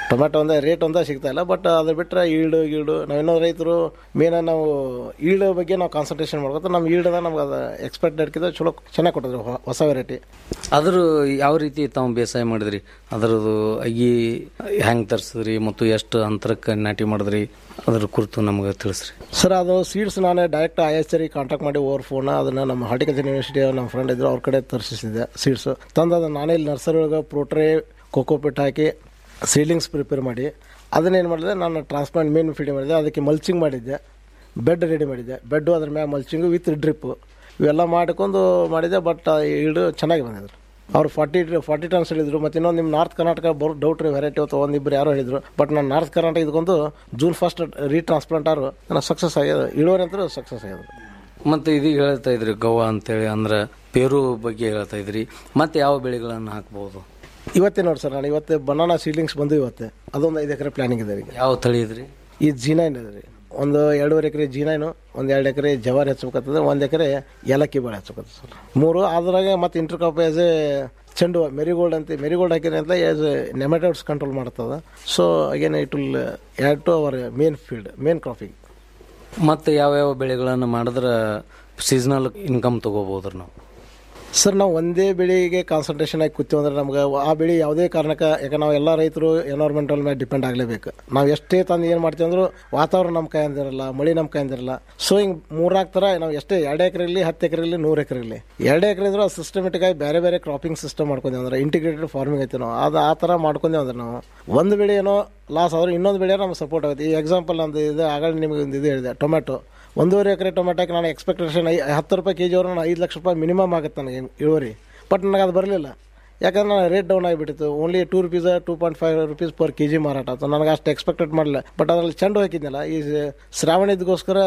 ಟೊಮೆಟೊ ಒಂದೇ ರೇಟ್ ಒಂದೇ ಸಿಗ್ತಾ ಇಲ್ಲ ಬಟ್ ಅದು ಬಿಟ್ಟರೆ ಈಲ್ಡು ಗೀಲ್ಡು ನಾವಿನ್ನೂ ರೈತರು ಮೇನ ನಾವು ಈಲ್ಡ್ ಬಗ್ಗೆ ನಾವು ಕಾನ್ಸಂಟ್ರೇಷನ್ ಮಾಡ್ಕೊತ ನಮ್ಮ ಈಲ್ಡ್ ನಮ್ಗೆ ಅದು ಎಕ್ಸ್ಪೆಕ್ಟೆಡ್ಕಿಂತ ಚಲೋ ಚೆನ್ನಾಗಿ ಕೊಟ್ಟಿದ್ರು ಹೊ- ಹೊಸ ವೆರೈಟಿ ಅದ್ರ ಯಾವ ರೀತಿ ತಾವು ಬೇಸಾಯ ಮಾಡಿದ್ರಿ ಅದರದ್ದು ಅಗಿ ಹೆಂಗೆ ತರಿಸಿದ್ರಿ ಮತ್ತು ಎಷ್ಟು ಅಂತರಕ್ಕೆ ನಾಟಿ ಮಾಡಿದ್ರಿ ಅದ್ರ ಕುರಿತು ನಮಗೆ ತಿಳಿಸ್ರಿ ಸರ್ ಅದು ಸೀಡ್ಸ್ ನಾನು ಡೈರೆಕ್ಟ್ ಐ ಎಸ್ ಕಾಂಟ್ಯಾಕ್ಟ್ ಮಾಡಿ ಓವರ್ ಫೋನ್ ಅದನ್ನು ನಮ್ಮ ಹಾರ್ಟಿಕಲ್ಚರ್ ಯೂನಿವರ್ಸಿಟಿ ನಮ್ಮ ಫ್ರೆಂಡ್ ಇದ್ರು ಅವ್ರ ಕಡೆ ತರಿಸಿದ್ದೆ ಸೀಡ್ಸ್ ತಂದು ಅದನ್ನು ನಾನೇ ಇಲ್ಲಿ ನರ್ಸರಿ ಒಳಗೆ ಪ್ರೋಟ್ರೆ ಕೋಕೋಪಿಟ್ ಹಾಕಿ ಸೀಡ್ಲಿಂಗ್ಸ್ ಪ್ರಿಪೇರ್ ಮಾಡಿ ಅದನ್ನೇನು ಮಾಡಿದೆ ನಾನು ಟ್ರಾನ್ಸ್ಪ್ಲಾಂಟ್ ಮೇನ್ ಫೀಡಿಂಗ್ ಮಾಡಿದೆ ಅದಕ್ಕೆ ಮಲ್ಚಿಂಗ್ ಮಾಡಿದ್ದೆ ಬೆಡ್ ರೆಡಿ ಮಾಡಿದ್ದೆ ಬೆಡ್ಡು ಅದ್ರ ಮ್ಯಾಗ ಮಲ್ಚಿಂಗು ವಿತ್ ಡ್ರಿಪ್ ಇವೆಲ್ಲ ಮಾಡ್ಕೊಂಡು ಮಾಡಿದೆ ಬಟ್ ಈಲ್ಡ್ ಚೆನ್ನಾಗಿ ಬಂದಿದ್ರು ಅವ್ರು ಫಾರ್ಟಿ ಫಾರ್ಟಿ ಟನ್ಸ್ ಹೇಳಿದ್ರು ಮತ್ತು ಇನ್ನೊಂದು ನಿಮ್ಮ ನಾರ್ತ್ ಕರ್ನಾಟಕ ಬರೋ ಡೌಟ್ ರೀ ವೆರೈಟಿ ಅಥವಾ ಒಂದಿಬ್ಬರು ಯಾರೋ ಹೇಳಿದ್ರು ಬಟ್ ನಾನು ನಾರ್ತ್ ಕರ್ನಾಟಕ ಇದಕ್ಕೊಂದು ಜೂನ್ ಫಸ್ಟ್ ರೀಟ್ರಾನ್ಸ್ಪ್ಲಾಂಟ್ ಆರು ನಾನು ಸಕ್ಸಸ್ ಆಗ್ಯದ ಇಳುವರಿ ಅಂತ ಸಕ್ಸಸ್ ಆಗ್ಯದ ಮತ್ತು ಇದೀಗ ಹೇಳ್ತಾ ಇದ್ರಿ ಗೋವಾ ಅಂತೇಳಿ ಅಂದ್ರೆ ಪೇರು ಬಗ್ಗೆ ಹೇಳ್ತಾ ಇದ್ರಿ ಮತ್ತೆ ಯಾವ ಬೆಳೆಗಳನ್ನು ಹಾಕ್ಬೋದು ಇವತ್ತೇ ನೋಡಿ ಸರ್ ನಾನು ಇವತ್ತು ಬನಾನಾ ಸೀಡ್ಲಿಂಗ್ಸ್ ಬಂದು ಇವತ್ತೆ ಅದೊಂದು ಐದು ಎಕರೆ ಪ್ಲಾನಿಂಗ್ ಇದೆ ಈಗ ಯಾವ ತಳಿ ಇದ್ರಿ ಈ ಜೀನೈನ್ ಇದೆ ರೀ ಒಂದು ಎರಡೂವರೆ ಎಕರೆ ಜೀನೈನು ಒಂದು ಎರಡು ಎಕರೆ ಜವಾರಿ ಹಚ್ಬೇಕಾಗ್ತದೆ ಒಂದು ಎಕರೆ ಏಲಕ್ಕಿ ಬೆಳೆ ಹಚ್ಬೇಕಾಗ್ತದೆ ಸರ್ ಮೂರು ಅದ್ರಾಗೆ ಮತ್ತು ಇಂಟರ್ ಕಾಪ್ ಆಸ್ ಎ ಚೆಂಡು ಮೆರಿಗೋಲ್ಡ್ ಅಂತ ಮೆರಿಗೋಲ್ಡ್ ಹಾಕಿದ್ರೆ ಅಂತ ಆಸ್ ಎ ನೆಮೆಟೋಡ್ಸ್ ಕಂಟ್ರೋಲ್ ಮಾಡ್ತದೆ so again it will add to our main field main cropping ಮತ್ತೆ ಯಾವ್ಯಾವ ಬೆಳೆಗಳನ್ನು ಮಾಡಿದ್ರೆ ಸೀಸನಲ್ ಇನ್ಕಮ್ ತಗೋಬೋದ್ರಿ ನಾವು ಸರ್ ನಾವು ಒಂದೇ ಬೆಳೆಗೆ ಕಾನ್ಸಂಟ್ರೇಷನ್ ಆಗಿ ಕೂತೀವಿ ಅಂದ್ರೆ ನಮ್ಗೆ ಆ ಬೆಳೆ ಯಾವುದೇ ಕಾರಣಕ್ಕೆ ಯಾಕೆ ನಾವು ಎಲ್ಲ ರೈತರು ಎನ್ವೈರ್ಮೆಂಟಲ್ ಮೇಲೆ ಡಿಪೆಂಡ್ ಆಗಲೇಬೇಕು ನಾವು ಎಷ್ಟೇ ತಂದು ಏನು ಮಾಡ್ತೀವಿ ಅಂದ್ರೂ ವಾತಾವರಣ ನಮ್ಮ ಕೈ ಅಂದಿರಲ್ಲ ಮಳೆ ನಮ್ಮ ಕೈ ಅಂದಿರಲ್ಲ ಸೊ ಹಿಂಗೆ ಮೂರಾಕ್ ಥರ ನಾವು ಎಷ್ಟೇ ಎರಡು ಎಕರೆ ಇರಲಿ ಹತ್ತು ಎಕರೆ ಇರಲಿ ನೂರು ಎಕರೆ ಇರಲಿ ಎರಡು ಎಕರೆ ಇದ್ರೂ ಸಿಸ್ಟಮೆಟಿಕ್ ಆಗಿ ಬೇರೆ ಬೇರೆ ಕ್ರಾಪಿಂಗ್ ಸಿಸ್ಟಮ್ ಮಾಡ್ಕೊಂಡೇವೆ ಅಂದ್ರೆ ಇಂಟಿಗ್ರೇಟೆಡ್ ಫಾರ್ಮಿಂಗ್ ಐತಿ ನಾವು ಅದು ಆ ಥರ ಮಾಡ್ಕೊಂಡೇವೆ ಅಂದ್ರೆ ನಾವು ಒಂದು ಬೆಳೆ ಏನೋ ಲಾಸ್ ಆದ್ರೆ ಇನ್ನೊಂದು ಬೆಳೆ ನಮ್ಗೆ ಸಪೋರ್ಟ್ ಆಗುತ್ತೆ ಈ ಎಕ್ಸಾಂಪಲ್ ನಂದು ಇದು ಆಗಲೇ ನಿಮಗೆ ಒಂದು ಇದು ಹೇಳಿದೆ ಟೊಮೆಟೊ ಒಂದೂವರೆ ಎಕರೆ ಟೊಮೆಟೊಕ್ಕೆ ನಾನು ಎಕ್ಸ್ಪೆಕ್ಟೇಷನ್ ಐ ಹತ್ತು ರೂಪಾಯಿ ಕೆ ಜಿ ಅವ್ರು ನಾನು ಐದು ಲಕ್ಷ ರೂಪಾಯಿ ಮಿನಿಮಮ್ ಆಗುತ್ತೆ ನನಗೆ ಇಳುವರಿ ಬಟ್ ನನಗೆ ಅದು ಬರಲಿಲ್ಲ ಯಾಕಂದ್ರೆ ನಾನು ರೇಟ್ ಡೌನ್ ಆಗಿಬಿಟ್ಟಿತ್ತು only two rupees two point five rupees per K G ಮಾರಾಟ ಆಯ್ತು ನನಗೆ ಅಷ್ಟು ಎಕ್ಸ್ಪೆಕ್ಟೆಡ್ ಮಾಡಲಿಲ್ಲ ಬಟ್ ಅದರಲ್ಲಿ ಚೆಂಡು ಹಾಕಿದ್ನಲ್ಲ ಈ ಶ್ರಾವಣಿದಗೋಸ್ಕರ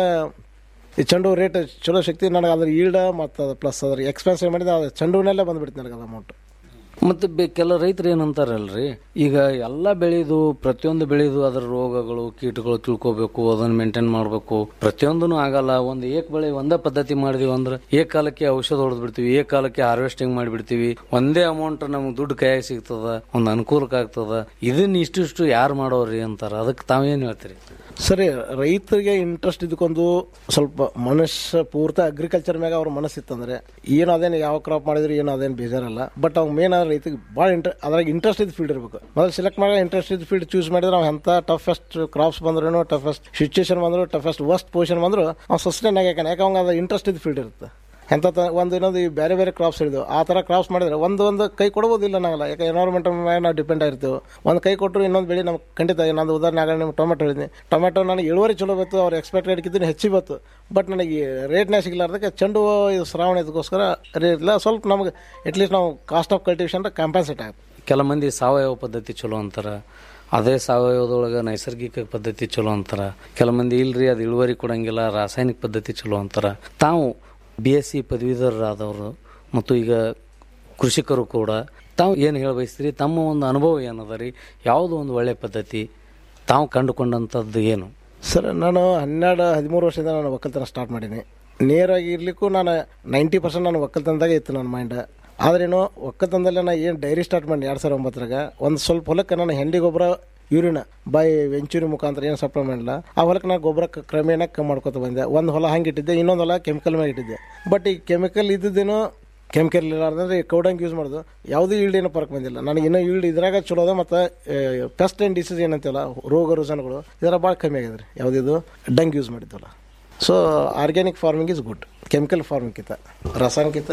ಈ ಚೆಂಡು ರೇಟ್ ಚಲೋ ಶಕ್ತಿ ನನಗೆ ಅದ್ರ ಈಲ್ಡ ಮತ್ತು ಅದು ಪ್ಲಸ್ ಅದ್ರ ಎಕ್ಸ್ಪೆನ್ಸಿವ್ ಮಾಡಿದ ಅದು ಚೆಂಡುವನ್ನೆಲ್ಲ ಬಂದ್ಬಿಡ್ತು ನನಗೆ ಅದು ಅಮೌಂಟ್ ಮತ್ತೆ ಬೆ ಕೆಲ ರೈತರು ಏನಂತಾರಲ್ರಿ ಈಗ ಎಲ್ಲ ಬೆಳೆದು ಪ್ರತಿಯೊಂದು ಬೆಳೆದು ಅದರ ರೋಗಗಳು ಕೀಟಗಳು ತಿಳ್ಕೊಬೇಕು ಅದನ್ನ ಮೇಂಟೈನ್ ಮಾಡಬೇಕು ಪ್ರತಿಯೊಂದನು ಆಗಲ್ಲ ಒಂದು ಏಕ್ ಬೆಳೆ ಒಂದೇ ಪದ್ಧತಿ ಮಾಡಿದೀವಿ ಅಂದ್ರೆ ಏಕ್ ಕಾಲಕ್ಕೆ ಔಷಧ ಹೊಡೆದ್ ಬಿಡ್ತೀವಿ ಏಕ್ ಕಾಲಕ್ಕೆ ಹಾರ್ವೆಸ್ಟಿಂಗ್ ಮಾಡಿಬಿಡ್ತೀವಿ ಒಂದೇ ಅಮೌಂಟ್ ನಮ್ಗೆ ದುಡ್ಡು ಕೈಯಾಗ ಸಿಗ್ತದ ಒಂದು ಅನುಕೂಲಕ್ಕೆ ಆಗ್ತದ ಇದನ್ನ ಇಷ್ಟಿಷ್ಟು ಯಾರು ಮಾಡೋರಿ ಅಂತಾರ ಅದಕ್ಕೆ ತಾವೇನು ಹೇಳ್ತೀರಿ ಸರಿ ರೈತರಿಗೆ ಇಂಟ್ರೆಸ್ಟ್ ಇದಕ್ಕೊಂದು ಸ್ವಲ್ಪ ಮನಸ್ಸು ಪೂರ್ತಿ ಅಗ್ರಿಕಲ್ಚರ್ ಮ್ಯಾಗ ಅವ್ರ ಮನಸ್ಸಿತ್ತಂದ್ರೆ ಏನು ಅದೇನು ಯಾವ ಕ್ರಾಪ್ ಮಾಡಿದ್ರೆ ಏನು ಅದೇನು ಬೇಜಾರಲ್ಲ ಬಟ್ ಅವ್ನು ಮೇನ್ ರೈತರಿಗೆ ಭಾಳ ಇಂಟ್ರೆ ಅದ್ರಾಗ ಇಂಟ್ರೆಸ್ಟ್ ಇದ್ದು ಫೀಲ್ಡ್ ಇರಬೇಕು ಮೊದಲು ಸೆಲೆಕ್ಟ್ ಮಾಡಿ ಇಂಟ್ರೆಸ್ಟ್ ಇದ್ದು ಫೀಲ್ಡ್ ಚೂಸ್ ಮಾಡಿದ್ರೆ ನಾವು ಎಂಥ ಟಫೆಸ್ಟ್ ಕ್ರಾಪ್ಸ್ ಬಂದ್ರೂ ಟಫೆಸ್ಟ್ ಸಿಚುವೇಶನ್ ಬಂದ್ರು ಟಫೆಸ್ಟ್ ವರ್ಸ್ಟ್ ಪೊಸಿಷನ್ ಬಂದ್ರು ಅವ್ನು ಸಸ್ಟೈನ್ ಆಗಿ ಯಾಕಂದ್ರೆ ಅವ್ನಿಗೆ ಅದು ಇಂಟ್ರೆಸ್ಟ್ ಇದ್ದು ಫೀಲ್ಡ್ ಇರುತ್ತೆ ಎಂಥ ತ- ಒಂದು ಇನ್ನೊಂದು ಈ ಬೇರೆ ಬೇರೆ ಕ್ರಾಪ್ಸ್ ಹಿಡಿದು ಆ ಥರ ಕ್ರಾಪ್ಸ್ ಮಾಡಿದ್ರೆ ಒಂದು ಒಂದು ಕೈ ಕೊಡ್ಬೋದಿಲ್ಲ ನಾವಲ್ಲ ಯಾಕೆ ಎನ್ವೈರ್ಮೆಂಟ್ ಮೇಲೆ ನಾವು ಡಿಪೆಂಡ್ ಆಗಿರ್ತೀವಿ ಒಂದು ಕೈ ಕೊಟ್ಟರು ಇನ್ನೊಂದು ಬೆಳೆ ನಮ್ಗೆ ಖಂಡಿತ ನಂದು ಉದಾಹರಣೆ ಆಗಲಿ ನಿಮ್ಗೆ ಟೊಮೆಟೊ ಹೇಳಿದ್ನಿ ಟೊಮೆಟೊ ನನಗೆ ಇಳುವರಿ ಚಲೋ ಬಂತು ಅವ್ರು ಎಕ್ಸ್ಪೆಕ್ಟೆಡ್ಕಿಂತ ಹೆಚ್ಚಿಗೆ ಬಂತು ಬಟ್ ನನಗೆ ರೇಟ್ನೇ ಸಿಗ್ಲಾರ್ದಕ್ಕೆ ಚೆಂಡು ಹೂವು ಇದು ಶ್ರಾವಣ ಇದಕ್ಕೋಸ್ಕರ ರೇಟ್ ಇಲ್ಲ ಸ್ವಲ್ಪ ನಮ್ಗೆ ಅಟ್ಲೀಸ್ಟ್ ನಾವು ಕಾಸ್ಟ್ ಆಫ್ ಕಲ್ಟಿವೇಶನ್ ಕಾಂಪನ್ಸೇಟ್ ಆಗುತ್ತೆ ಕೆಲ ಮಂದಿ ಸಾವಯವ ಪದ್ಧತಿ ಚಲೋ ಅಂತಾರ ಅದೇ ಸಾವಯವದೊಳಗೆ ನೈಸರ್ಗಿಕ ಪದ್ಧತಿ ಚಲೋ ಅಂತಾರ ಕೆಲ ಮಂದಿ ಇಲ್ರಿ ಅದು ಇಳುವರಿ ಕೊಡಂಗಿಲ್ಲ ರಾಸಾಯನಿಕ ಪದ್ಧತಿ ಚಲೋ ಅಂತಾರ ತಾವು ಬಿ ಎಸ್ ಸಿ ಪದವೀಧರರಾದವರು ಮತ್ತು ಈಗ ಕೃಷಿಕರು ಕೂಡ ತಾವು ಏನು ಹೇಳ ಬಯಸ್ತೀರಿ ತಮ್ಮ ಒಂದು ಅನುಭವ ಏನದ ರೀ ಯಾವುದು ಒಂದು ಒಳ್ಳೆ ಪದ್ಧತಿ ತಾವು ಕಂಡುಕೊಂಡಂಥದ್ದು ಏನು ಸರ್ ನಾನು ಹನ್ನೆರಡು ಹದಿಮೂರು ವರ್ಷದಿಂದ ನಾನು ಒಕ್ಕಲ್ತನ ಸ್ಟಾರ್ಟ್ ಮಾಡೀನಿ ನೇರಾಗಿ ಇರ್ಲಿಕ್ಕೂ ನಾನು ನೈಂಟಿ ಪರ್ಸೆಂಟ್ ನಾನು ಒಕ್ಕಲ್ತನದಾಗೆ ಇತ್ತು ನನ್ನ ಮೈಂಡ್ ಆದ್ರೇನು ಒಕ್ಕಲ್ತನದಲ್ಲಿ ನಾನು ಏನು ಡೈರಿ ಸ್ಟಾರ್ಟ್ ಮಾಡಿ ಎರಡು ಸಾವಿರ ಒಂಬತ್ತರಾಗ ಒಂದು ಸ್ವಲ್ಪ ಹೊಲಕ್ಕೆ ನಾನು ಹೆಂಡಿ ಗೊಬ್ಬರ ಯೂರಿನ ಬೈ ವೆಂಚೂರಿ ಮುಖಾಂತರ ಏನು ಸಪ್ಲೈ ಮಾಡಿಲ್ಲ ಆ ಹೊಲಕ್ಕೆ ನಾನು ಗೊಬ್ಬರ ಕ- ಕ್ರಮೇಣ ಕಮ್ಮಿ ಮಾಡ್ಕೊತ ಬಂದೆ ಒಂದು ಹೊಲ ಹಂಗೆ ಇಟ್ಟಿದ್ದೆ ಇನ್ನೊಂದು ಹೊಲ ಕೆಮಿಕಲ್ ಮೇಲೆ ಇಟ್ಟಿದ್ದೆ ಬಟ್ ಈ ಕೆಮಿಕಲ್ ಇದ್ದಿದ್ದೇನು ಕೆಮಿಕಲ್ ಇರಲಾರ್ದಂದ್ರೆ ಕೌಡಂಗ್ ಯೂಸ್ ಮಾಡೋದು ಯಾವುದೂ ಈಲ್ಡ್ ಏನೂ ಫರಕ್ ಬಂದಿಲ್ಲ ನನಗೆ ಇನ್ನೂ ಈಲ್ಡ್ ಇದ್ರಾಗ ಚಲೋ ಅದ ಮತ್ತು ಪೆಸ್ಟ್ ಆ್ಯಂಡ್ ಡಿಸೀಸ್ ಏನಂತೀವಲ್ಲ ರೋಗ ರುಜಾನುಗಳು ಇದರ ಭಾಳ ಕಮ್ಮಿ ಆಗಿದೆ ರೀ ಯಾವುದಿದು ಡಂಗ್ ಯೂಸ್ ಮಾಡಿದ್ವಲ್ಲ so organic farming is good chemical ಫಾರ್ಮಿಂಗ್ಕಿಂತ ರಾಸಾಯನಿಕಿಂತ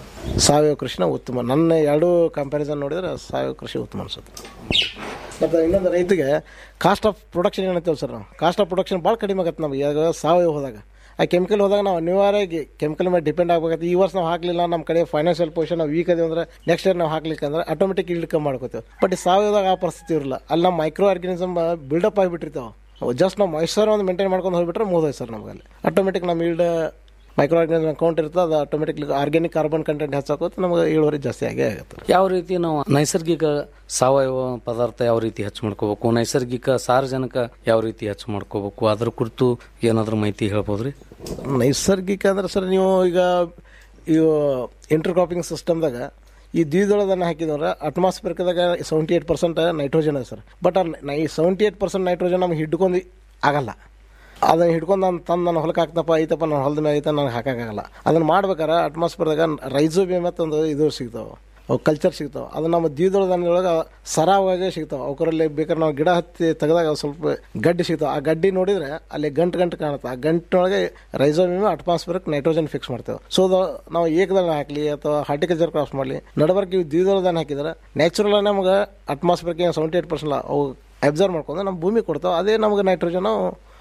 ಸಾವಯವ ಕೃಷಿನ ಉತ್ತಮ ನನ್ನ ಎರಡೂ ಕಂಪ್ಯಾರಿಸನ್ ನೋಡಿದ್ರೆ ಸಾವಯವ ಕೃಷಿ ಉತ್ತಮ ಅನ್ಸುತ್ತೆ ಮತ್ತು ಇನ್ನೊಂದು ರೈತಿಗೆ ಕಾಸ್ಟ್ ಆಫ್ ಪ್ರೊಡಕ್ಷನ್ ಏನಂತೇವೆ ಸರ್ ನಾವು ಕಾಸ್ಟ್ ಆಫ್ ಪ್ರೊಡಕ್ಷನ್ ಭಾಳ ಕಡಿಮೆ ಆಗತ್ತೆ ನಮಗೆ ಈಗ ಸಾವಯವ ಹೋದಾಗ ಆ ಕೆಮಿಕಲ್ ಹೋದಾಗ ನಾವು ಅನಿವಾರ್ಯವಾಗಿ ಕೆಮಿಕಲ್ ಮೇಲೆ ಡಿಪೆಂಡ್ ಆಗಬೇಕಾಗುತ್ತೆ ಈ ವರ್ಷ ನಾವು ಹಾಕಲಿಲ್ಲ ನಮ್ಮ ಕಡೆ ಫೈನಾನ್ಷಿಯಲ್ ಪೊಸಿಷನ್ ನಾವು ವೀಕ್ ಅದೇವೆ ಅಂದ್ರೆ ನೆಕ್ಸ್ಟ್ ಇಯರ್ ನಾವು ಹಾಕ್ಲಿಕ್ಕೆ ಅಂದ್ರೆ ಆಟೋಮೆಟಿಕ್ ಇಲ್ಡ್ ಕಮ್ಮಿ ಮಾಡ್ಕೋತೇವೆ ಬಟ್ ಈ ಸಾವಯವದಾಗ ಆ ಪರಿಸ್ಥಿತಿ ಇರಲ್ಲ ಅಲ್ಲಿ ನಮ್ಮ ಮೈಕ್ರೋ ಆರ್ಗನಿಸಮ್ ಬಿಲ್ಡಪ್ ಆಗಿಬಿಟ್ಟಿರ್ತಾವೆ ಜಸ್ಟ್ ನಾವು ಮಾಯ್ಶ್ಚರ್ ಒಂದು ಮೇಂಟೈನ್ ಮಾಡ್ಕೊಂಡು ಹೋಗ್ಬಿಟ್ರೆ ಮುಗಿದೋಯ್ತು ಸರ್ ನಮಗೆ ಅಲ್ಲಿ ಆಟೋಮೆಟಿಕ್ ನಮ್ಮ ಈಲ್ಡ್ ಮೈಕ್ರೋ ಆರ್ಗನಿಸಮ್ ಅಕೌಂಟ್ ಇರ್ತದೆ ಅದು ಆಟೋಮೆಟಿಕ್ಲಿ ಆರ್ಗ್ಯಾನಿಕ್ ಕಾರ್ಬನ್ ಕಂಟೆಂಟ್ ಹೆಚ್ಚಾಕೋತ ನಮಗೆ ಇಳುವರಿ ಜಾಸ್ತಿ ಆಗೇ ಆಗುತ್ತೆ ಯಾವ ರೀತಿ ನಾವು ನೈಸರ್ಗಿಕ ಸಾವಯವ ಪದಾರ್ಥ ಯಾವ ರೀತಿ ಹೆಚ್ಚು ಮಾಡ್ಕೋಬೇಕು ನೈಸರ್ಗಿಕ ಸಾರಜನಕ ಯಾವ ರೀತಿ ಹೆಚ್ಚು ಮಾಡ್ಕೋಬೇಕು ಅದ್ರ ಕುರಿತು ಏನಾದರೂ ಮಾಹಿತಿ ಹೇಳ್ಬೋದ್ರಿ ನೈಸರ್ಗಿಕ ಅಂದ್ರೆ ಸರ್ ನೀವು ಈಗ ಇವು ಇಂಟರ್ ಕ್ರಾಪಿಂಗ್ ಸಿಸ್ಟಮ್ದಾಗ ಈ ದ್ವಿದಳದನ್ನ ಹಾಕಿದವ್ರೆ ಅಟ್ಮಾಸ್ಫಿಯರ್ದಾಗ ಸೆವೆಂಟಿ ಏಟ್ ಪರ್ಸೆಂಟ್ ನೈಟ್ರೋಜನ್ ಅದ ಸರ್ ಬಟ್ ಈ ಸೆವೆಂಟಿ ಏಟ್ ಪರ್ಸೆಂಟ್ ನೈಟ್ರೋಜನ್ ನಮ್ಗೆ ಹಿಡ್ಕೊಂಡು ಆಗಲ್ಲ ಅದನ್ನ ಹಿಡ್ಕೊಂಡು ನಾನು ತಂದು ನಾನು ಹೊಲಕ್ಕೆ ಹಾಕ್ತಪ್ಪ ಐತಪ್ಪ ನಾನು ಹೊಲದ ಮೇಲೆ ಐತೆ ನನಗೆ ಹಾಕೋಕ್ಕಾಗಲ್ಲ ಅದನ್ನು ಮಾಡ್ಬೇಕಾರೆ ಅಟ್ಮಾಸ್ಫಿಯರ್ದಾಗ ರೈಸೋಬಿಯಮ್ ಅಂತ ಒಂದು ಇದು ಸಿಗ್ತಾವೆ ಅವು ಕಲ್ಚರ್ ಸಿಗ್ತಾವೆ ಅದು ನಮ್ಮ ದ್ವಿದಳದೊಳಗೆ ಸರಾವಾಗಿ ಸಿಗ್ತಾವೆ ಅವಕರಲ್ಲಿ ಬೇಕಾದ್ರೆ ನಾವು ಗಿಡ ಹತ್ತಿ ತೆಗೆದಾಗ ಸ್ವಲ್ಪ ಗಡ್ಡಿ ಸಿಗ್ತಾವೆ ಆ ಗಡ್ಡಿ ನೋಡಿದ್ರೆ ಅಲ್ಲಿ ಗಂಟು ಗಂಟು ಕಾಣುತ್ತೆ ಆ ಗಂಟಿನೊಳಗೆ ರೈಸೋಬಿಯಮ್ ಅಟ್ಮಾಸ್ಫಿಯರ್ಕ್ ನೈಟ್ರೋಜನ್ ಫಿಕ್ಸ್ ಮಾಡ್ತೇವೆ ಸೊ ನಾವು ಏಕದಳ ಹಾಕಲಿ ಅಥವಾ ಹಾರ್ಟಿಕಲ್ಚರ್ ಕ್ರಾಸ್ ಮಾಡಲಿ ನಡಬರ್ಕ್ ಇವು ದ್ವಿದಳದಾನ ಹಾಕಿದ್ರೆ ನ್ಯಾಚುರಲ್ ನಮ್ಗೆ ಅಟ್ಮಾಸ್ಫಿಯರ್ಗೆ ಸೆವೆಂಟಿ ಏಟ್ ಪರ್ಸೆಂಟ್ ಅವು ಅಬ್ಸರ್ವ್ ಮಾಡ್ಕೊಂಡು ನಮ್ಮ ಭೂಮಿ ಕೊಡ್ತಾವೆ ಅದೇ ನಮ್ಗೆ ನೈಟ್ರೋಜನ್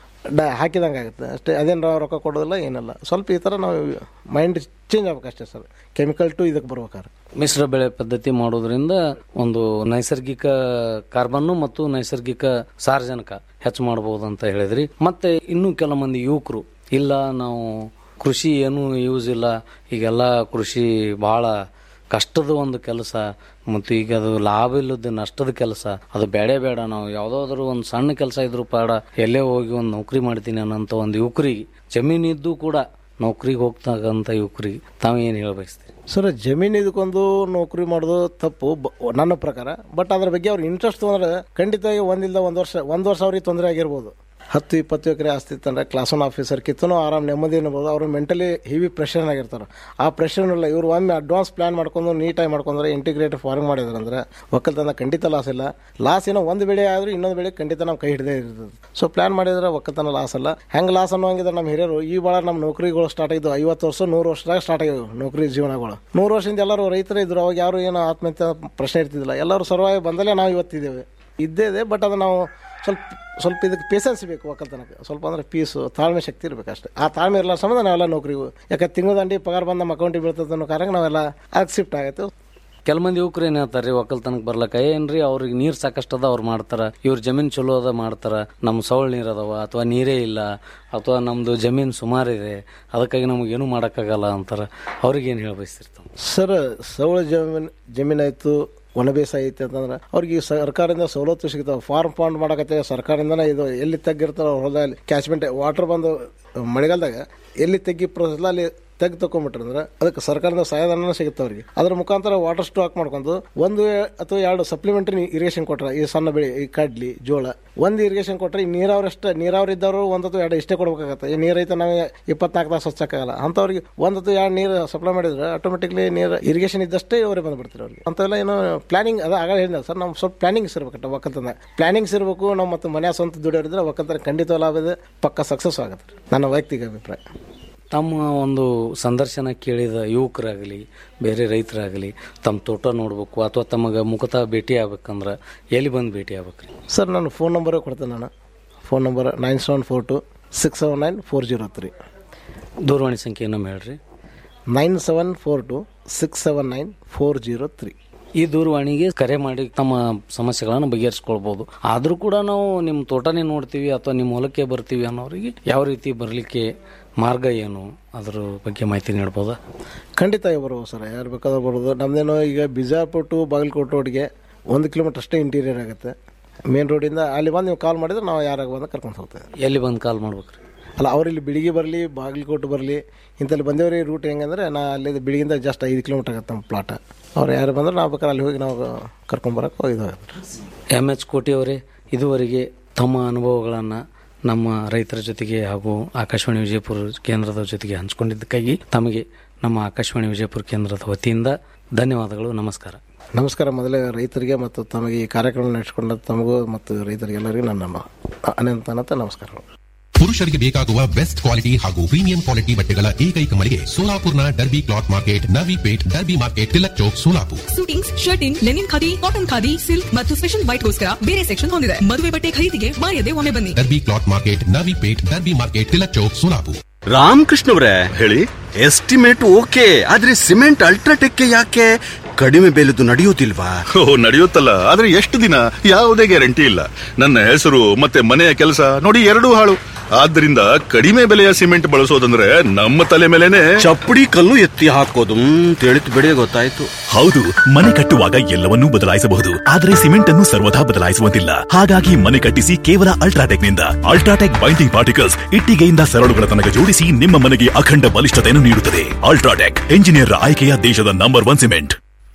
ಡ ಹಾಕಿದಂಗೆ ಆಗುತ್ತೆ ಅಷ್ಟೇ ಅದೇನು ರೊಕ್ಕ ಕೊಡೋದಿಲ್ಲ ಏನಿಲ್ಲ ಸ್ವಲ್ಪ ಈ ಥರ ನಾವು ಮೈಂಡ್ ಚೇಂಜ್ ಆಗ್ಬೇಕಷ್ಟೇ ಸರ್ ಕೆಮಿಕಲ್ ಟು ಇದಕ್ಕೆ ಬರ್ಬೇಕಾದ್ರೆ ಮಿಶ್ರ ಬೆಳೆ ಪದ್ಧತಿ ಮಾಡೋದ್ರಿಂದ ಒಂದು ನೈಸರ್ಗಿಕ ಕಾರ್ಬನ್ನು ಮತ್ತು ನೈಸರ್ಗಿಕ ಸಾರಜನಕ ಹೆಚ್ಚು ಮಾಡಬಹುದು ಅಂತ ಹೇಳಿದ್ರಿ ಮತ್ತೆ ಇನ್ನೂ ಕೆಲ ಮಂದಿ ಯುವಕರು ಇಲ್ಲ ನಾವು ಕೃಷಿ ಏನು ಯೂಸ್ ಇಲ್ಲ ಈಗೆಲ್ಲ ಕೃಷಿ ಬಹಳ ಕಷ್ಟದ ಒಂದು ಕೆಲಸ ಮತ್ತು ಈಗ ಅದು ಲಾಭ ಇಲ್ಲದ ನಷ್ಟದ ಕೆಲಸ ಅದು ಬೇಡ ಬೇಡ ನಾವು ಯಾವುದಾದ್ರೂ ಒಂದು ಸಣ್ಣ ಕೆಲಸ ಇದ್ರು ಪಾಡ ಎಲ್ಲೇ ಹೋಗಿ ಒಂದು ನೌಕರಿ ಮಾಡ್ತೀನಿ ಅನ್ನೋಂಥ ಒಂದು ಯುವಕರಿಗೆ ಜಮೀನಿದ್ದು ಕೂಡ ನೌಕರಿಗೆ ಹೋಗ್ತಕ್ಕಂಥ ಯುವಕರಿಗೆ ತಾವು ಏನು ಹೇಳಬಯಸ್ತೀರಿ ಸರ್ ಜಮೀನು ಇದಕ್ಕೊಂದು ನೌಕರಿ ಮಾಡೋದು ತಪ್ಪು ಬ- ನನ್ನ ಪ್ರಕಾರ ಬಟ್ ಅದ್ರ ಬಗ್ಗೆ ಅವ್ರಿಗೆ ಇಂಟ್ರೆಸ್ಟ್ ತೊಂದರೆ ಖಂಡಿತವಾಗಿ ಒಂದಿಲ್ದ ಒಂದು ವರ್ಷ ಒಂದು ವರ್ಷ ಅವ್ರಿಗೆ ತೊಂದರೆ ಆಗಿರ್ಬೋದು ಹತ್ತು ಇಪ್ಪತ್ತು ಎಕರೆ ಆಸ್ತಿ ಇತ್ತಂದ್ರೆ ಕ್ಲಾಸ್ ಒನ್ ಆಫೀಸರ್ ಕಿತ್ತನೂ ಆರಾಮ್ ನೆಮ್ಮದಿ ಇರ್ಬೋದು ಅವ್ರು ಮೆಂಟಲಿ ಹೆವಿ ಪ್ರೆಷರ್ ಆಗಿರ್ತಾರೆ ಆ ಪ್ರೆಷರ್ ಇಲ್ಲ ಇವ್ರು ಒಮ್ಮೆ ಅಡ್ವಾನ್ಸ್ ಪ್ಲಾನ್ ಮಾಡ್ಕೊಂಡು ನೀಟಾಗಿ ಮಾಡ್ಕೊಂಡ್ರೆ ಇಂಟಿಗ್ರೇಟೆಡ್ ಫಾರ್ಮಿಂಗ್ ಮಾಡಿದ್ರಂದ್ರೆ ಒಕ್ಕಲ್ತನ ಖಂಡಿತ ಲಾಸ್ ಇಲ್ಲ ಲಾಸ್ ಏನೋ ಒಂದು ಬೆಳೆ ಆದ್ರೂ ಇನ್ನೊಂದು ಬೆಳೆ ಖಂಡಿತ ನಾವು ಕೈ ಹಿಡದೇ ಇರ್ತದೆ ಸೊ ಪ್ಲಾನ್ ಮಾಡಿದ್ರೆ ಒಕ್ಕಲ್ತನ ಲಾಸ್ ಅಲ್ಲ ಹೆಂಗೆ ಲಾಸ್ ಅನ್ನೋಂಗಿದ್ರೆ ನಮ್ಮ ಹಿರಿಯರು ಈ ಭಾಳ ನಮ್ಮ ನೌಕರಿಗಳು ಸ್ಟಾರ್ಟ್ ಆಗಿದ್ದು ಐವತ್ತು ವರ್ಷ ನೂರು ವರ್ಷದಾಗ ಸ್ಟಾರ್ಟ್ ಆಗಿದ್ವು ನೌಕರಿ ಜೀವನಗಳು ನೂರು ವರ್ಷದಿಂದ ಎಲ್ಲರೂ ರೈತರೇ ಇದ್ರು ಅವಾಗ ಯಾರು ಏನು ಆತ್ಮಹತ್ಯೆ ಪ್ರಶ್ನೆ ಇರ್ತಿದ್ದಿಲ್ಲ ಎಲ್ಲರೂ ಸರ್ವಾಯ್ ಬಂದಲೇ ನಾವು ಇವತ್ತಿದ್ದೇವೆ ಇದ್ದೇ ಇದೆ ಬಟ್ ಅದು ನಾವು ಸ್ವಲ್ಪ ಸ್ವಲ್ಪ ಇದಕ್ಕೆ ಪೇಸೆನ್ಸ್ ಬೇಕು ಒಕ್ಕಲ್ತನಕ್ಕೆ ಸ್ವಲ್ಪ ಅಂದ್ರೆ ಪೀಸು ತಾಳ್ಮೆ ಶಕ್ತಿ ಇರಬೇಕು ಅಷ್ಟೇ ಆ ತಾಳ್ಮೆ ಇರಲ್ಲ ಸಂಬಂಧ ನಾವೆಲ್ಲ ನೌಕರಿಗೂ ಯಾಕೆ ತಿಂಗಳ ದಂಡಿ ಪಗಾರ ಬಂದ ನಮ್ಮ ಅಕೌಂಟಿಗೆ ಬೀಳ್ತದೆ ಅನ್ನೋ ಕಾರಣ ನಾವೆಲ್ಲ ಅದಕ್ಕೆ ಶಿಫ್ಟ್ ಆಗತ್ತೆ ಕೆಲ ಮಂದಿ ಯುವಕರು ಏನ್ ಹೇಳ್ತಾರ್ರಿ ಒಕ್ಕಲ್ತನಕ್ ಬರ್ಲಕ್ಕ ಏನ್ರಿ ಅವ್ರಿಗೆ ನೀರ್ ಸಾಕಷ್ಟು ಅದ ಅವ್ರು ಮಾಡ್ತಾರ ಇವ್ರ ಜಮೀನ್ ಚಲೋ ಅದ ಮಾಡ್ತಾರ ನಮ್ ಸವಳ್ ನೀರ್ ಅದಾವ ಅಥವಾ ನೀರೇ ಇಲ್ಲ ಅಥವಾ ನಮ್ದು ಜಮೀನ್ ಸುಮಾರಿದೆ ಅದಕ್ಕಾಗಿ ನಮ್ಗೆ ಏನು ಮಾಡಕ್ಕಾಗಲ್ಲ ಅಂತಾರ ಅವ್ರಿಗೆ ಏನ್ ಹೇಳ್ಬಯಸ್ತಿರ್ತಾವ ಸರ್ ಸವಳ ಜಮೀನು ಜಮೀನಾಯ್ತು ಒಣ ಬೇಸಾಯ ಐತೆ ಅಂತಂದ್ರೆ ಅವ್ರಿಗೆ ಈ ಸರ್ಕಾರದಿಂದ ಸವಲತ್ತು ಸಿಗ್ತಾವೆ ಫಾರ್ಮ್ ಫಂಡ್ ಮಾಡಕತ್ತೆ ಸರ್ಕಾರದಿಂದನೇ ಇದು ಎಲ್ಲಿ ತೆಗ್ಗಿರ್ತಾರೋ ಹೊಲದಲ್ಲಿ ಕ್ಯಾಚ್ಮೆಂಟ್ ವಾಟರ್ ಬಂದು ಮಳೆಗಾಲದಾಗ ಎಲ್ಲಿ ತೆಗ್ಗಿ ಪ್ರೋಸೆಸ್ ಅಲ್ಲಿ ತೆಗ್ದು ತಗೊಂಬಿಟ್ರಂದ್ರೆ ಅದಕ್ಕೆ ಸರ್ಕಾರದ ಸಹಾಯಧನ ಸಿಗುತ್ತೆ ಅವ್ರಿಗೆ ಅದ್ರ ಮುಖಾಂತರ ವಾಟರ್ ಸ್ಟಾಕ್ ಮಾಡ್ಕೊಂಡು ಒಂದು ಅಥವಾ ಎರಡು ಸಪ್ಲಿಮೆಂಟರಿ ಇರಿಗೇಷನ್ ಕೊಟ್ರೆ ಈ ಸಣ್ಣ ಬೆಳೆ ಈ ಕಡ್ಲಿ ಜೋಳ ಒಂದು ಇರಿಗೇಷನ್ ಕೊಟ್ರೆ ಈ ನೀರಾವರಿ ಅಷ್ಟೇ ನೀರಾವರಿ ಇದ್ದವರು ಒಂದು ಅಥವಾ ಎರಡು ಇಷ್ಟೇ ಕೊಡ್ಬೇಕಾಗತ್ತೆ ಈ ನೀರೈತೆ ನಾವು ಇಪ್ಪತ್ನಾಲ್ಕು ತಾಸು ಹಚ್ಚಕ್ಕಾಗಲ್ಲ ಅಂಥವ್ರಿಗೆ ಒಂದು ಅಥವಾ ಎರಡು ನೀರು ಸಪ್ಲೈ ಮಾಡಿದ್ರೆ ಆಟೋಮೆಟಿಕ್ಲಿ ನೀರು ಇರಿಗೇಷನ್ ಇದ್ದಷ್ಟೇ ಅವರೇ ಬಂದ್ಬಿಡ್ತಾರೆ ಅವ್ರಿಗೆ ಅಂಥವೆಲ್ಲ ಏನು ಪ್ಲಾನಿಂಗ್ ಅದು ಆಗ ಹೇಳಿದ ಸರ್ ನಾವು ಸ್ವಲ್ಪ ಪ್ಲಾನಿಂಗ್ಸ್ ಇರ್ಬೇಕಟ್ಟ ಒಕ್ಕಲ್ತನ ಪ್ಲಾನಿಂಗ್ಸ್ ಇರಬೇಕು ನಾವು ಮತ್ತು ಮನೆ ಸ್ವಂತ ದುಡಿಯೋರಿದ್ರೆ ಒಕ್ಕಲ್ತನ ಖಂಡಿತ ಲಾಭ ಇದೆ ಪಕ್ಕ ಸಕ್ಸಸ್ ಆಗುತ್ತೆ ನನ್ನ ವೈಯಕ್ತಿಕ ಅಭಿಪ್ರಾಯ ತಮ್ಮ ಒಂದು ಸಂದರ್ಶನ ಕೇಳಿದ ಯುವಕರಾಗಲಿ ಬೇರೆ ರೈತರಾಗಲಿ ತಮ್ಮ ತೋಟ ನೋಡ್ಬೇಕು ಅಥವಾ ತಮಗೆ ಮುಖತಃ ಭೇಟಿ ಆಗ್ಬೇಕಂದ್ರೆ ಎಲ್ಲಿ ಬಂದು ಭೇಟಿ ಆಗ್ಬೇಕ್ರಿ ಸರ್ ನಾನು ಫೋನ್ ನಂಬರೇ ಕೊಡ್ತೇನೆ ನಾನು phone number nine seven four two six seven nine four zero three ದೂರವಾಣಿ ಸಂಖ್ಯೆ ಇನ್ನೊಮ್ಮೆ ಹೇಳ್ರಿ nine seven four two six seven nine four zero three ಈ ದೂರವಾಣಿಗೆ ಕರೆ ಮಾಡಿ ತಮ್ಮ ಸಮಸ್ಯೆಗಳನ್ನು ಬಗೆಹರಿಸ್ಕೊಳ್ಬಹುದು ಆದರೂ ಕೂಡ ನಾವು ನಿಮ್ಮ ತೋಟನೇ ನೋಡ್ತೀವಿ ಅಥವಾ ನಿಮ್ಮ ಹೊಲಕ್ಕೆ ಬರ್ತೀವಿ ಅನ್ನೋರಿಗೆ ಯಾವ ರೀತಿ ಬರಲಿಕ್ಕೆ ಮಾರ್ಗ ಏನು ಅದ್ರ ಬಗ್ಗೆ ಮಾಹಿತಿ ನೀಡ್ಬೋದಾ ಖಂಡಿತ ಬರ್ಬೋದು ಸರ್ ಯಾರು ಬೇಕಾದ್ರೂ ಬರ್ಬೋದು ನಮ್ದೇನೋ ಈಗ ಬಿಜಾಪುರ ಟು ಬಾಗಲಕೋಟೆ ರೋಡ್ಗೆ ಒಂದು ಕಿಲೋಮೀಟರ್ ಅಷ್ಟೇ ಇಂಟೀರಿಯರ್ ಆಗುತ್ತೆ ಮೇನ್ ರೋಡಿಂದ ಅಲ್ಲಿ ಬಂದು ನೀವು ಕಾಲ್ ಮಾಡಿದ್ರೆ ನಾವು ಯಾರಾಗ ಬಂದು ಕರ್ಕೊಂಡು ಹೋಗ್ತೇವೆ ಎಲ್ಲಿ ಬಂದು ಕಾಲ್ ಮಾಡ್ಬೇಕ್ರಿ ಅಲ್ಲ ಅವ್ರಲ್ಲಿ ಬಿಳಿಗಿ ಬರಲಿ ಬಾಗಲಕೋಟೆ ಬರಲಿ ಇಂಥಲ್ಲಿ ಬಂದೇವ್ರಿ ರೂಟ್ ಹೆಂಗಂದ್ರೆ ನಾ ಅಲ್ಲಿ ಬಿಳಿಗಿಂದ ಜಸ್ಟ್ ಐದು ಕಿಲೋಮೀಟರ್ ಆಗುತ್ತೆ ನಮ್ಮ ಪ್ಲಾಟ್ ಅವ್ರು ಯಾರು ಬಂದ್ರೆ ನಾವು ಬೇಕಾದ್ರೆ ಅಲ್ಲಿ ಹೋಗಿ ನಾವು ಕರ್ಕೊಂಬರಕ್ಕೆ ಇದಾಗುತ್ತೆ ಎಮ್ ಎಚ್ ಕೋಟಿ ಅವರೇ ಇದುವರೆಗೆ ತಮ್ಮ ಅನುಭವಗಳನ್ನು ನಮ್ಮ ರೈತರ ಜೊತೆಗೆ ಹಾಗೂ ಆಕಾಶವಾಣಿ ವಿಜಯಪುರ ಕೇಂದ್ರದ ಜೊತೆಗೆ ಹಂಚಿಕೊಂಡಿದ್ದಕ್ಕಾಗಿ ತಮಗೆ ನಮ್ಮ ಆಕಾಶವಾಣಿ ವಿಜಯಪುರ ಕೇಂದ್ರದ ವತಿಯಿಂದ ಧನ್ಯವಾದಗಳು ನಮಸ್ಕಾರ ನಮಸ್ಕಾರ ಮೊದಲೇ ರೈತರಿಗೆ ಮತ್ತು ತಮಗೆ ಈ ಕಾರ್ಯಕ್ರಮ ನಡೆಸಿಕೊಂಡ ತಮಗೂ ಮತ್ತು ರೈತರಿಗೆಲ್ಲರಿಗೂ ನನ್ನ ಅನಂತ ಅನಂತ ನಮಸ್ಕಾರಗಳು ಪುರುಷರಿಗೆ ಬೇಕಾಗುವ ಬೆಸ್ಟ್ ಕ್ವಾಲಿಟಿ ಹಾಗೂ ಪ್ರೀಮಿಯಂ ಕ್ವಾಲಿಟಿ ಬಟ್ಟೆಗಳ ಏಕೈಕ ಮಳಿಗೆ ಸೋಲಾಪುರ್ನ ಡರ್ಬಿ ಕ್ಲಾತ್ ಮಾರ್ಕೆಟ್ ನವಿ plate derby market Tilak Chowk Solapur suitings shirting linen khadi cotton khadi silk ಮತ್ತು ಸ್ಪೆಷಲ್ ವೈಟ್ಗೋಸ್ಕರ ಬೇರೆ ಸೆಕ್ಷನ್ ಹೊಂದಿದೆ ಮದುವೆ ಬಟ್ಟೆ ಖರೀದಿಗೆ ಮಾಯದೆ ಒಮ್ಮೆ ಬನ್ನಿ ಡರ್ಬಿ ಕ್ಲಾತ್ ಮಾರ್ಕೆಟ್ ನವಿ plate derby market Tilak Chowk ಸೋಲಾಪುರ್ ರಾಮಕೃಷ್ಣವ್ರೆ ಹೇಳಿ ಎಸ್ಟಿಮೇಟ್ ಓಕೆ ಆದ್ರೆ ಸಿಮೆಂಟ್ ಅಲ್ಟ್ರಾಟೆಕ್ ಯಾಕೆ ಕಡಿಮೆ ಬೆಲೆದು ನಡೆಯುವುದಿಲ್ವಾ ಓ ನಡೆಯುತ್ತಲ್ಲ ಆದ್ರೆ ಎಷ್ಟು ದಿನ ಯಾವುದೇ ಗ್ಯಾರಂಟಿ ಇಲ್ಲ ನನ್ನ ಹೆಸರು ಮತ್ತೆ ಮನೆಯ ಕೆಲಸ ನೋಡಿ ಎರಡೂ ಹಾಳು ಆದ್ದರಿಂದ ಕಡಿಮೆ ಬೆಲೆಯ ಸಿಮೆಂಟ್ ಬಳಸೋದಂದ್ರೆ ನಮ್ಮ ತಲೆ ಮೇಲೆನೆ ಚಪ್ಪಡಿ ಕಲ್ಲು ಎತ್ತಿ ಹಾಕೋದು ತಿಳಿತು ಬಿಡಿ ಗೊತ್ತಾಯ್ತು ಹೌದು ಮನೆ ಕಟ್ಟುವಾಗ ಎಲ್ಲವನ್ನೂ ಬದಲಾಯಿಸಬಹುದು ಆದರೆ ಸಿಮೆಂಟ್ ಅನ್ನು ಸರ್ವದಾ ಬದಲಾಯಿಸುವಂತಿಲ್ಲ ಹಾಗಾಗಿ ಮನೆ ಕಟ್ಟಿಸಿ ಕೇವಲ ಅಲ್ಟ್ರಾಟೆಕ್ ನಿಂದ ಅಲ್ಟ್ರಾಟೆಕ್ ಬೈಂಡಿಂಗ್ ಪಾರ್ಟಿಕಲ್ಸ್ ಇಟ್ಟಿಗೆಯಿಂದ ಸರಳುಗಳ ತನಕ ಜೋಡಿಸಿ ನಿಮ್ಮ ಮನೆಗೆ ಅಖಂಡ ಬಲಿಷ್ಠತೆಯನ್ನು ನೀಡುತ್ತದೆ ಅಲ್ಟ್ರಾಟೆಕ್ ಎಂಜಿನಿಯರ್ ಆಯ್ಕೆಯ ದೇಶದ ನಂಬರ್ ಒನ್ ಸಿಮೆಂಟ್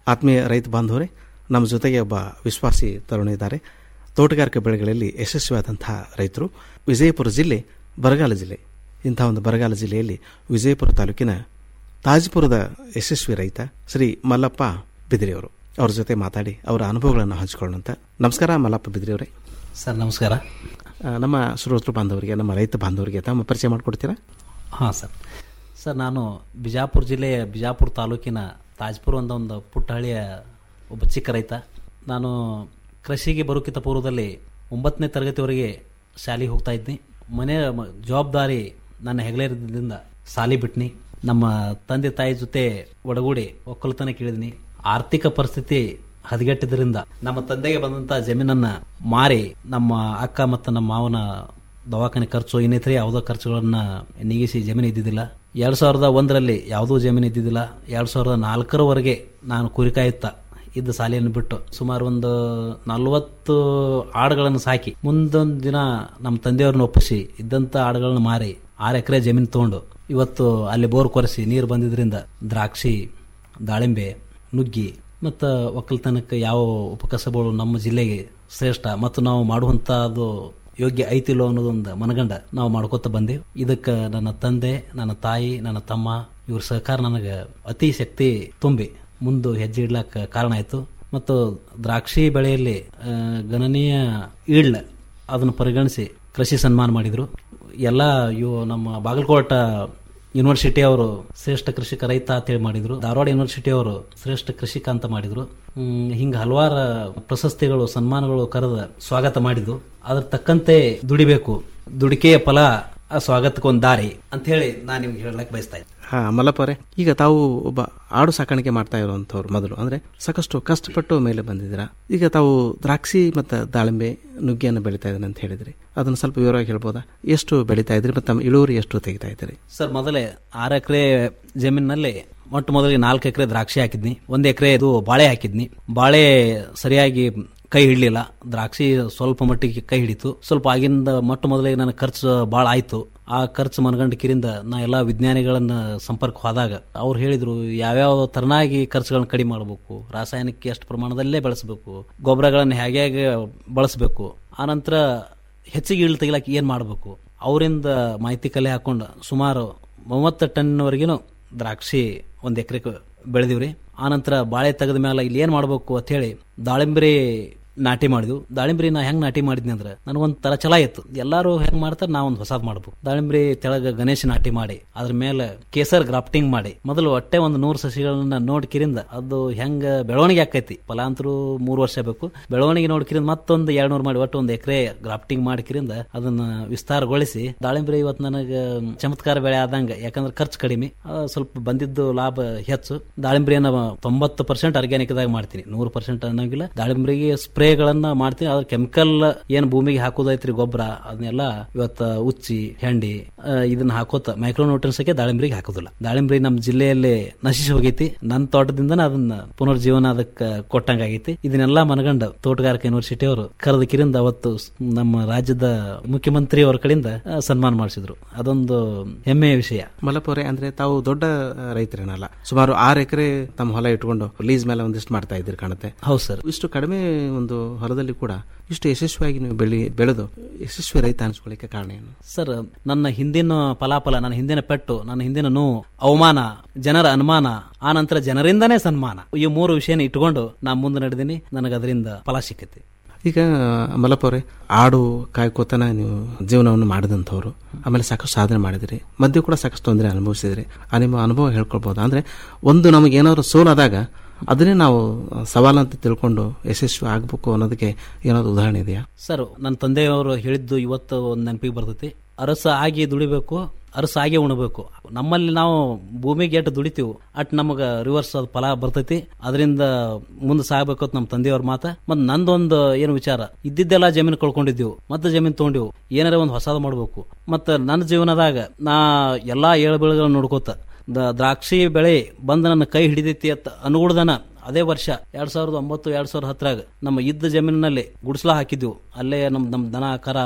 ಆತ್ಮೀಯ ರೈತ ಬಾಂಧವರೇ ನಮ್ಮ ಜೊತೆಗೆ ಒಬ್ಬ ವಿಶ್ವಾಸಿ ತರುಣ ಇದ್ದಾರೆ ತೋಟಗಾರಿಕೆ ಬೆಳೆಗಳಲ್ಲಿ ಯಶಸ್ವಿಯಾದಂತಹ ರೈತರು ವಿಜಯಪುರ ಜಿಲ್ಲೆ ಬರಗಾಲ ಜಿಲ್ಲೆ ಇಂಥ ಒಂದು ಬರಗಾಲ ಜಿಲ್ಲೆಯಲ್ಲಿ ವಿಜಯಪುರ ತಾಲೂಕಿನ ತಾಜ್ಪುರದ ಯಶಸ್ವಿ ರೈತ ಶ್ರೀ ಮಲ್ಲಪ್ಪ ಬಿದಿರಿಯವರು ಅವ್ರ ಜೊತೆ ಮಾತಾಡಿ ಅವರ ಅನುಭವಗಳನ್ನು ಹಂಚಿಕೊಳ್ಳೋಂಥ ನಮಸ್ಕಾರ ಮಲ್ಲಪ್ಪ ಬಿದಿರಿಯವರೇ ಸರ್ ನಮಸ್ಕಾರ ಆ, ನಮ್ಮ ಶ್ರೋತೃ ಬಾಂಧವರಿಗೆ ನಮ್ಮ ರೈತ ಬಾಂಧವರಿಗೆ ತಮ್ಮ ಪರಿಚಯ ಮಾಡಿಕೊಡ್ತೀರಾ ಹಾಂ ಸರ್ ಸರ್ ನಾನು ಬಿಜಾಪುರ ಜಿಲ್ಲೆಯ ಬಿಜಾಪುರ ತಾಲೂಕಿನ ತಾಜ್ಪುರ ಅಂತ ಒಂದು ಪುಟ್ಟ ಹಳ್ಳಿಯ ಒಬ್ಬ ಚಿಕ್ಕ ರೈತ ನಾನು ಕೃಷಿಗೆ ಬರೋಕ್ಕಿಂತ ಪೂರ್ವದಲ್ಲಿ ಒಂಬತ್ತನೇ ತರಗತಿವರೆಗೆ ಶಾಲೆಗೆ ಹೋಗ್ತಾ ಇದ್ನಿ ಮನೆಯ ಮ- ಜವಾಬ್ದಾರಿ ನನ್ನ ಹೆಗಲೇರದಿಂದ ಸಾಲಿ ಬಿಟ್ನಿ ನಮ್ಮ ತಂದೆ ತಾಯಿ ಜೊತೆ ಒಡಗೂಡಿ ಒಕ್ಕಲತನ ಕೇಳಿದ್ನಿ ಆರ್ಥಿಕ ಪರಿಸ್ಥಿತಿ ಹದಗೆಟ್ಟಿದ್ರಿಂದ ನಮ್ಮ ತಂದೆಗೆ ಬಂದಂತ ಜಮೀನನ್ನ ಮಾರಿ ನಮ್ಮ ಅಕ್ಕ ಮತ್ತು ನಮ್ಮ ಮಾವನ ದವಾಖಾನೆ ಖರ್ಚು ಇನ್ನಿತರೆ ಯಾವುದೋ ಖರ್ಚುಗಳನ್ನ ನೀಗಿಸಿ ಜಮೀನು ಇದ್ದಿದ್ದಿಲ್ಲ ಎರಡ್ ಸಾವಿರದ ಒಂದರಲ್ಲಿ ಯಾವುದೂ ಜಮೀನು ಇದ್ದಿದ್ದಿಲ್ಲ ಎರಡ್ ಸಾವಿರದ ನಾಲ್ಕರವರೆಗೆ ನಾನು ಕುರಿಕಾಯುತ್ತ ಇದ್ದ ಶಾಲೆಯನ್ನು ಬಿಟ್ಟು ಸುಮಾರು ಒಂದು ನಲವತ್ತು ಆಡುಗಳನ್ನು ಸಾಕಿ ಮುಂದೊಂದು ದಿನ ನಮ್ಮ ತಂದೆಯವ್ರನ್ನ ಒಪ್ಪಿಸಿ ಇದ್ದಂತ ಆಡುಗಳನ್ನ ಮಾರಿ ಆರು ಎಕರೆ ಜಮೀನು ತಗೊಂಡು ಇವತ್ತು ಅಲ್ಲಿ ಬೋರ್ ಕೊರೆಸಿ ನೀರು ಬಂದಿದ್ರಿಂದ ದ್ರಾಕ್ಷಿ ದಾಳಿಂಬೆ ನುಗ್ಗಿ ಮತ್ತು ಒಕ್ಕಲ್ತನಕ್ಕೆ ಯಾವ ಉಪಕಸಬಗಳು ನಮ್ಮ ಜಿಲ್ಲೆಗೆ ಶ್ರೇಷ್ಠ ಮತ್ತು ನಾವು ಮಾಡುವಂತ ಅದು ಯೋಗ್ಯ ಐತಿಲ್ಲೋ ಅನ್ನೋದೊಂದು ಮನಗಂಡ ನಾವು ಮಾಡ್ಕೋತ ಬಂದೆವು ಇದಕ್ಕೆ ನನ್ನ ತಂದೆ ನನ್ನ ತಾಯಿ ನನ್ನ ತಮ್ಮ ಇವ್ರ ಸಹಕಾರ ನನಗೆ ಅತಿ ಶಕ್ತಿ ತುಂಬಿ ಮುಂದೆ ಹೆಜ್ಜೆ ಇಡ್ಲಕ್ಕ ಕಾರಣ ಆಯಿತು ಮತ್ತು ದ್ರಾಕ್ಷಿ ಬೆಳೆಯಲ್ಲಿ ಆ, ಗಣನೀಯ ಈಳ್ಳ ಅದನ್ನು ಪರಿಗಣಿಸಿ ಕೃಷಿ ಸನ್ಮಾನ ಮಾಡಿದ್ರು ಎಲ್ಲ ಇವು ನಮ್ಮ ಬಾಗಲಕೋಟ ಯೂನಿವರ್ಸಿಟಿ ಅವರು ಶ್ರೇಷ್ಠ ಕೃಷಿಕ ರೈತ ಅಂತೇಳಿ ಮಾಡಿದ್ರು ಧಾರವಾಡ ಯೂನಿವರ್ಸಿಟಿ ಅವರು ಶ್ರೇಷ್ಠ ಕೃಷಿಕ ಅಂತ ಮಾಡಿದ್ರು ಹ್ಮ್, ಹಿಂಗ ಹಲವಾರು ಪ್ರಶಸ್ತಿಗಳು ಸನ್ಮಾನಗಳು ಕರೆದ ಸ್ವಾಗತ ಮಾಡಿದ್ದು ಅದ್ರ ತಕ್ಕಂತೆ ದುಡಿಬೇಕು ದುಡಿಕೆಯ ಫಲ ಆ ಸ್ವಾಗತಕ್ಕೊಂದು ದಾರಿ ಅಂತ ಹೇಳಿ ನಾನು ನಿಮ್ಗೆ ಹೇಳಕ್ ಬಯಸ್ತಾ ಇದ್ದೆ ಹಾ ಮಲ್ಲಪ್ಪ ಅವರೇ ಈಗ ತಾವು ಒಬ್ಬ ಆಡು ಸಾಕಾಣಿಕೆ ಮಾಡ್ತಾ ಇರುವಂತವ್ರು ಮೊದಲು ಅಂದ್ರೆ ಸಾಕಷ್ಟು ಕಷ್ಟಪಟ್ಟು ಮೇಲೆ ಬಂದಿದ್ದೀರಾ ಈಗ ತಾವು ದ್ರಾಕ್ಷಿ ಮತ್ತು ದಾಳಿಂಬೆ ನುಗ್ಗಿಯನ್ನು ಬೆಳೀತಾ ಇದ್ದೀನಿ ಅಂತ ಹೇಳಿದ್ರಿ ಅದನ್ನ ಸ್ವಲ್ಪ ವಿವರವಾಗಿ ಹೇಳ್ಬೋದಾ ಎಷ್ಟು ಬೆಳೀತಾ ಇದ್ರಿ ಮತ್ತು ತಮ್ಮ ಇಳುವರಿ ಎಷ್ಟು ತೆಗಿತಾ ಇದ್ದೀರಿ ಸರ್ ಮೊದಲೇ ಆರು ಎಕರೆ ಜಮೀನಿನಲ್ಲಿ ಮೊಟ್ಟ ಮೊದಲಿಗೆ ನಾಲ್ಕು ಎಕರೆ ದ್ರಾಕ್ಷಿ ಹಾಕಿದ್ನಿ ಒಂದು ಎಕರೆ ಇದು ಬಾಳೆ ಹಾಕಿದ್ನಿ ಬಾಳೆ ಸರಿಯಾಗಿ ಕೈ ಹಿಡ್ಲಿಲ್ಲ ದ್ರಾಕ್ಷಿ ಸ್ವಲ್ಪ ಮಟ್ಟಿಗೆ ಕೈ ಹಿಡಿತು ಸ್ವಲ್ಪ ಆಗಿಂದ ಮೊಟ್ಟ ಮೊದಲಿಗೆ ನನ್ನ ಖರ್ಚು ಭಾಳ ಆಯ್ತು ಆ ಖರ್ಚು ಮನಗಂಡಿಕಿರಿಂದ ನಾ ಎಲ್ಲ ವಿಜ್ಞಾನಿಗಳನ್ನ ಸಂಪರ್ಕ ಹೋದಾಗ ಅವ್ರು ಹೇಳಿದ್ರು ಯಾವ್ಯಾವ ತರನಾಗಿ ಖರ್ಚುಗಳನ್ನ ಕಡಿಮೆ ಮಾಡಬೇಕು ರಾಸಾಯನಿಕ ಎಷ್ಟು ಪ್ರಮಾಣದಲ್ಲೇ ಬೆಳೆಸಬೇಕು ಗೊಬ್ಬರಗಳನ್ನು ಹೇಗೆ ಹೇಗೆ ಬಳಸಬೇಕು ಆನಂತರ ಹೆಚ್ಚಿಗೆ ಇಳು ತೆಗಿಲಕ್ಕೆ ಏನು ಮಾಡಬೇಕು ಅವರಿಂದ ಮಾಹಿತಿ ಕಲೆ ಹಾಕೊಂಡು ಸುಮಾರು ಮೂವತ್ತು ಟನ್ವರೆಗಿನೂ ದ್ರಾಕ್ಷಿ ಒಂದು ಎಕರೆಗೆ ಬೆಳೆದಿವ್ರಿ ಆನಂತರ ಬಾಳೆ ತೆಗೆದ ಮೇಲೆ ಇಲ್ಲಿ ಏನು ಮಾಡಬೇಕು ಅಂತ ಹೇಳಿ ದಾಳಿಂಬರಿ ನಾಟಿ ಮಾಡಿದ್ವು ದಾಳಿಂಬ್ರಿ ನಾ ಹೆಂಗ್ ನಾಟಿ ಮಾಡಿದ್ನಿ ಅಂದ್ರೆ ನನಗೊಂದ್ ತರ ಛಲ ಇತ್ತು ಎಲ್ಲಾರು ಹೆಂಗ್ ಮಾಡ್ತಾರೆ ನಾ ಒಂದು ಹೊಸದ್ ಮಾಡ್ಬೇಕು ದಾಳಿಂಬ್ರಿ ತೆಳಗ ಗಣೇಶ ನಾಟಿ ಮಾಡಿ ಅದ್ರ ಮೇಲೆ ಕೇಸರ್ ಗ್ರಾಫ್ಟಿಂಗ್ ಮಾಡಿ ಮೊದಲು ಒಟ್ಟೆ ಒಂದು ನೂರು ಸಸಿಗಳನ್ನ ನೋಡ್ಕಿರಿಂದ ಅದು ಹೆಂಗ ಬೆಳವಣಿಗೆ ಆಕೈತಿ ಫಲಾಂತರು ಮೂರು ವರ್ಷ ಬೇಕು ಬೆಳವಣಿಗೆ ನೋಡ್ಕಿರಿಂದ ಮತ್ತೊಂದು ಎರಡ್ ನೂರು ಮಾಡಿ ಒಟ್ಟು ಒಂದು ಎಕರೆ ಗ್ರಾಫ್ಟಿಂಗ್ ಮಾಡ್ಕಿರಿಂದ ಅದನ್ನ ವಿಸ್ತಾರಗೊಳಿಸಿ ದಾಳಿಂಬ್ರಿ ಇವತ್ತು ನನಗೆ ಚಮತ್ಕಾರ ಬೆಳೆ ಆದಂಗ ಯಾಕಂದ್ರೆ ಖರ್ಚು ಕಡಿಮೆ ಆ, ಸ್ವಲ್ಪ ಬಂದಿದ್ದು ಲಾಭ ಹೆಚ್ಚು ದಾಳಿಂಬ್ರಿಯನ್ನ ತೊಂಬತ್ತು ಪರ್ಸೆಂಟ್ ಆರ್ಗ್ಯಾನಿಕ್ದಾಗ ಮಾಡ್ತೀನಿ ನೂರು ಪರ್ಸೆಂಟ್ ಅನ್ನೋಂಗಿಲ್ಲ ದಾಳಿಂಬ್ರಿಗೆ ಸ್ಪ್ರೇಗಳನ್ನ ಮಾಡ್ತೀನಿ ಅದ್ರ ಕೆಮಿಕಲ್ ಏನ್ ಭೂಮಿಗೆ ಹಾಕೋದೈತ್ರಿ ಗೊಬ್ಬರ ಅದನ್ನೆಲ್ಲ ಇವತ್ತ ಉಚ್ಚಿ ಹೆಂಡಿ ಆ, ಇದನ್ನ ಹಾಕೋತ ಮೈಕ್ರೋನ್ಯೂಟ್ರನ್ಸ್ಗೆ ದಾಳಿಂಬ್ರಿಗೆ ಹಾಕೋದಿಲ್ಲ ದಾಳಿಂಬ್ರಿ ನಮ್ಮ ಜಿಲ್ಲೆಯಲ್ಲಿ ನಶಿಸಿ ಹೋಗೈತಿ ನನ್ನ ತೋಟದಿಂದನೇ ಅದನ್ನ ಪುನರ್ಜೀವನ ಅದಕ್ಕೆ ಕೊಟ್ಟಂಗ ಆಗೈತಿ ಇದನ್ನೆಲ್ಲ ಮನಗಂಡ ತೋಟಗಾರಿಕೆ ಯೂನಿವರ್ಸಿಟಿ ಅವರು ಕರೆದ ಕಿರಿಂದ ಅವತ್ತು ಸ್- ನಮ್ಮ ರಾಜ್ಯದ ಮುಖ್ಯಮಂತ್ರಿ ಅವರ ಕಡೆಯಿಂದ ಆ, ಸನ್ಮಾನ ಮಾಡಿಸಿದ್ರು ಅದೊಂದು ಹೆಮ್ಮೆಯ ವಿಷಯ ಮಲ್ಲಪ್ಪ ಅವರೇ ಅಂದ್ರೆ ತಾವು ದೊಡ್ಡ ಆ, ರೈತರೇನಲ್ಲ ಸುಮಾರು ಆರು ಎಕರೆ ತಮ್ಮ ಹೊಲ ಇಟ್ಕೊಂಡು ಲೀಸ್ ಮೇಲೆ ಒಂದಿಷ್ಟು ಮಾಡ್ತಾ ಇದ್ದೀರಿ ಕಾಣುತ್ತೆ ಹೌದು ಸರ್ ಇಷ್ಟು ಕಡಿಮೆ ಒಂದು ಹೊಲದಲ್ಲಿ ಕೂಡ ಇಷ್ಟು ಯಶಸ್ವಿಯಾಗಿ ನೀವು ಬೆಳಿ ಬೆಳೆದು ಯಶಸ್ವಿ ರೈತ ಅನ್ಸ್ಕೊಳ್ಳಿಕ್ಕೆ ಕಾರಣ ಏನು ಸರ್ ನನ್ನ ಹಿಂದಿನ ಫಲಾಫಲ ನನ್ನ ಹಿಂದಿನ ಪೆಟ್ಟು ನನ್ನ ಹಿಂದಿನ ನೋವು ಅವಮಾನ ಜನರ ಅನುಮಾನ ಆ ನಂತರ ಜನರಿಂದನೇ ಸನ್ಮಾನ ಈ ಮೂರು ವಿಷಯನ ಇಟ್ಕೊಂಡು ನಾ ಮುಂದೆ ನಡೆದೀನಿ ನನಗೆ ಅದರಿಂದ ಫಲ ಸಿಕ್ಕೈತಿ ಈಗ ಮಲ್ಲಪ್ಪ ಅವರೇ ಆಡು ಕಾಯ್ಕೋತನ ನೀವು ಜೀವನವನ್ನು ಮಾಡಿದಂಥವ್ರು ಆಮೇಲೆ ಸಾಕಷ್ಟು ಸಾಧನೆ ಮಾಡಿದಿರಿ ಮಧ್ಯೆ ಕೂಡ ಸಾಕಷ್ಟು ತೊಂದರೆ ಅನುಭವಿಸಿದ್ರಿ ಆ ನಿಮ್ಮ ಅನುಭವ ಹೇಳ್ಕೊಳ್ಬೋದು ಅಂದ್ರೆ ಒಂದು ನಮಗೆ ಏನಾದ್ರು ಸೋಲಾದಾಗ ಅದನ್ನೇ ನಾವು ಸವಾಲಂತ ತಿಳ್ಕೊಂಡು ಯಶಸ್ವಿ ಆಗ್ಬೇಕು ಅನ್ನೋದಕ್ಕೆ ಏನಾದ್ರು ಉದಾಹರಣೆ ಇದೆಯಾ ಸರ್ ನನ್ನ ತಂದೆಯವರು ಹೇಳಿದ್ದು ಇವತ್ತು ಒಂದು ನೆನಪಿಗೆ ಬರ್ತೈತಿ ಅರಸ ಆಗಿ ದುಡಿಬೇಕು ಅರಸ ಆಗಿ ಉಣಬೇಕು ನಮ್ಮಲ್ಲಿ ನಾವು ಭೂಮಿಗೆ ಎಷ್ಟು ದುಡಿತೀವಿ ಅಟ್ ನಮಗ ರಿವರ್ಸ್ ಅದು ಫಲ ಬರ್ತೈತಿ ಅದರಿಂದ ಮುಂದೆ ಸಾಗಬೇಕು ಅಂತ ನಮ್ಮ ತಂದೆಯವ್ರ ಮಾತ ಮತ್ ನಂದೊಂದು ಏನು ವಿಚಾರ ಇದ್ದಿದ್ದೆಲ್ಲ ಜಮೀನು ಕಳ್ಕೊಂಡಿದ್ದೀವಿ ಮತ್ತೆ ಜಮೀನು ತಗೊಂಡಿವು ಏನಾರ ಒಂದು ಹೊಸದು ಮಾಡ್ಬೇಕು ಮತ್ತ ನನ್ನ ಜೀವನದಾಗ ನಾ ಎಲ್ಲಾ ಏಳು ಬೆಳೆಗಳನ್ನ ನೋಡ್ಕೋತ ದ- ದ್ರಾಕ್ಷಿ ಬೆಳೆ ಬಂದು ನನ್ನ ಕೈ ಹಿಡಿದೈತಿ ಅಂತ ಅನುಗುಣದನ ಅದೇ ವರ್ಷ ಎರಡ್ ಸಾವಿರದ ಒಂಬತ್ತು ಎರಡ್ ಸಾವಿರದ ಹತ್ತರಾಗ ನಮ್ಮ ಇದ್ದ ಜಮೀನಿನಲ್ಲಿ ಗುಡಿಸ್ಲಾ ಹಾಕಿದ್ವು ಅಲ್ಲೇ ನಮ್ ನಮ್ ದನ ಕರ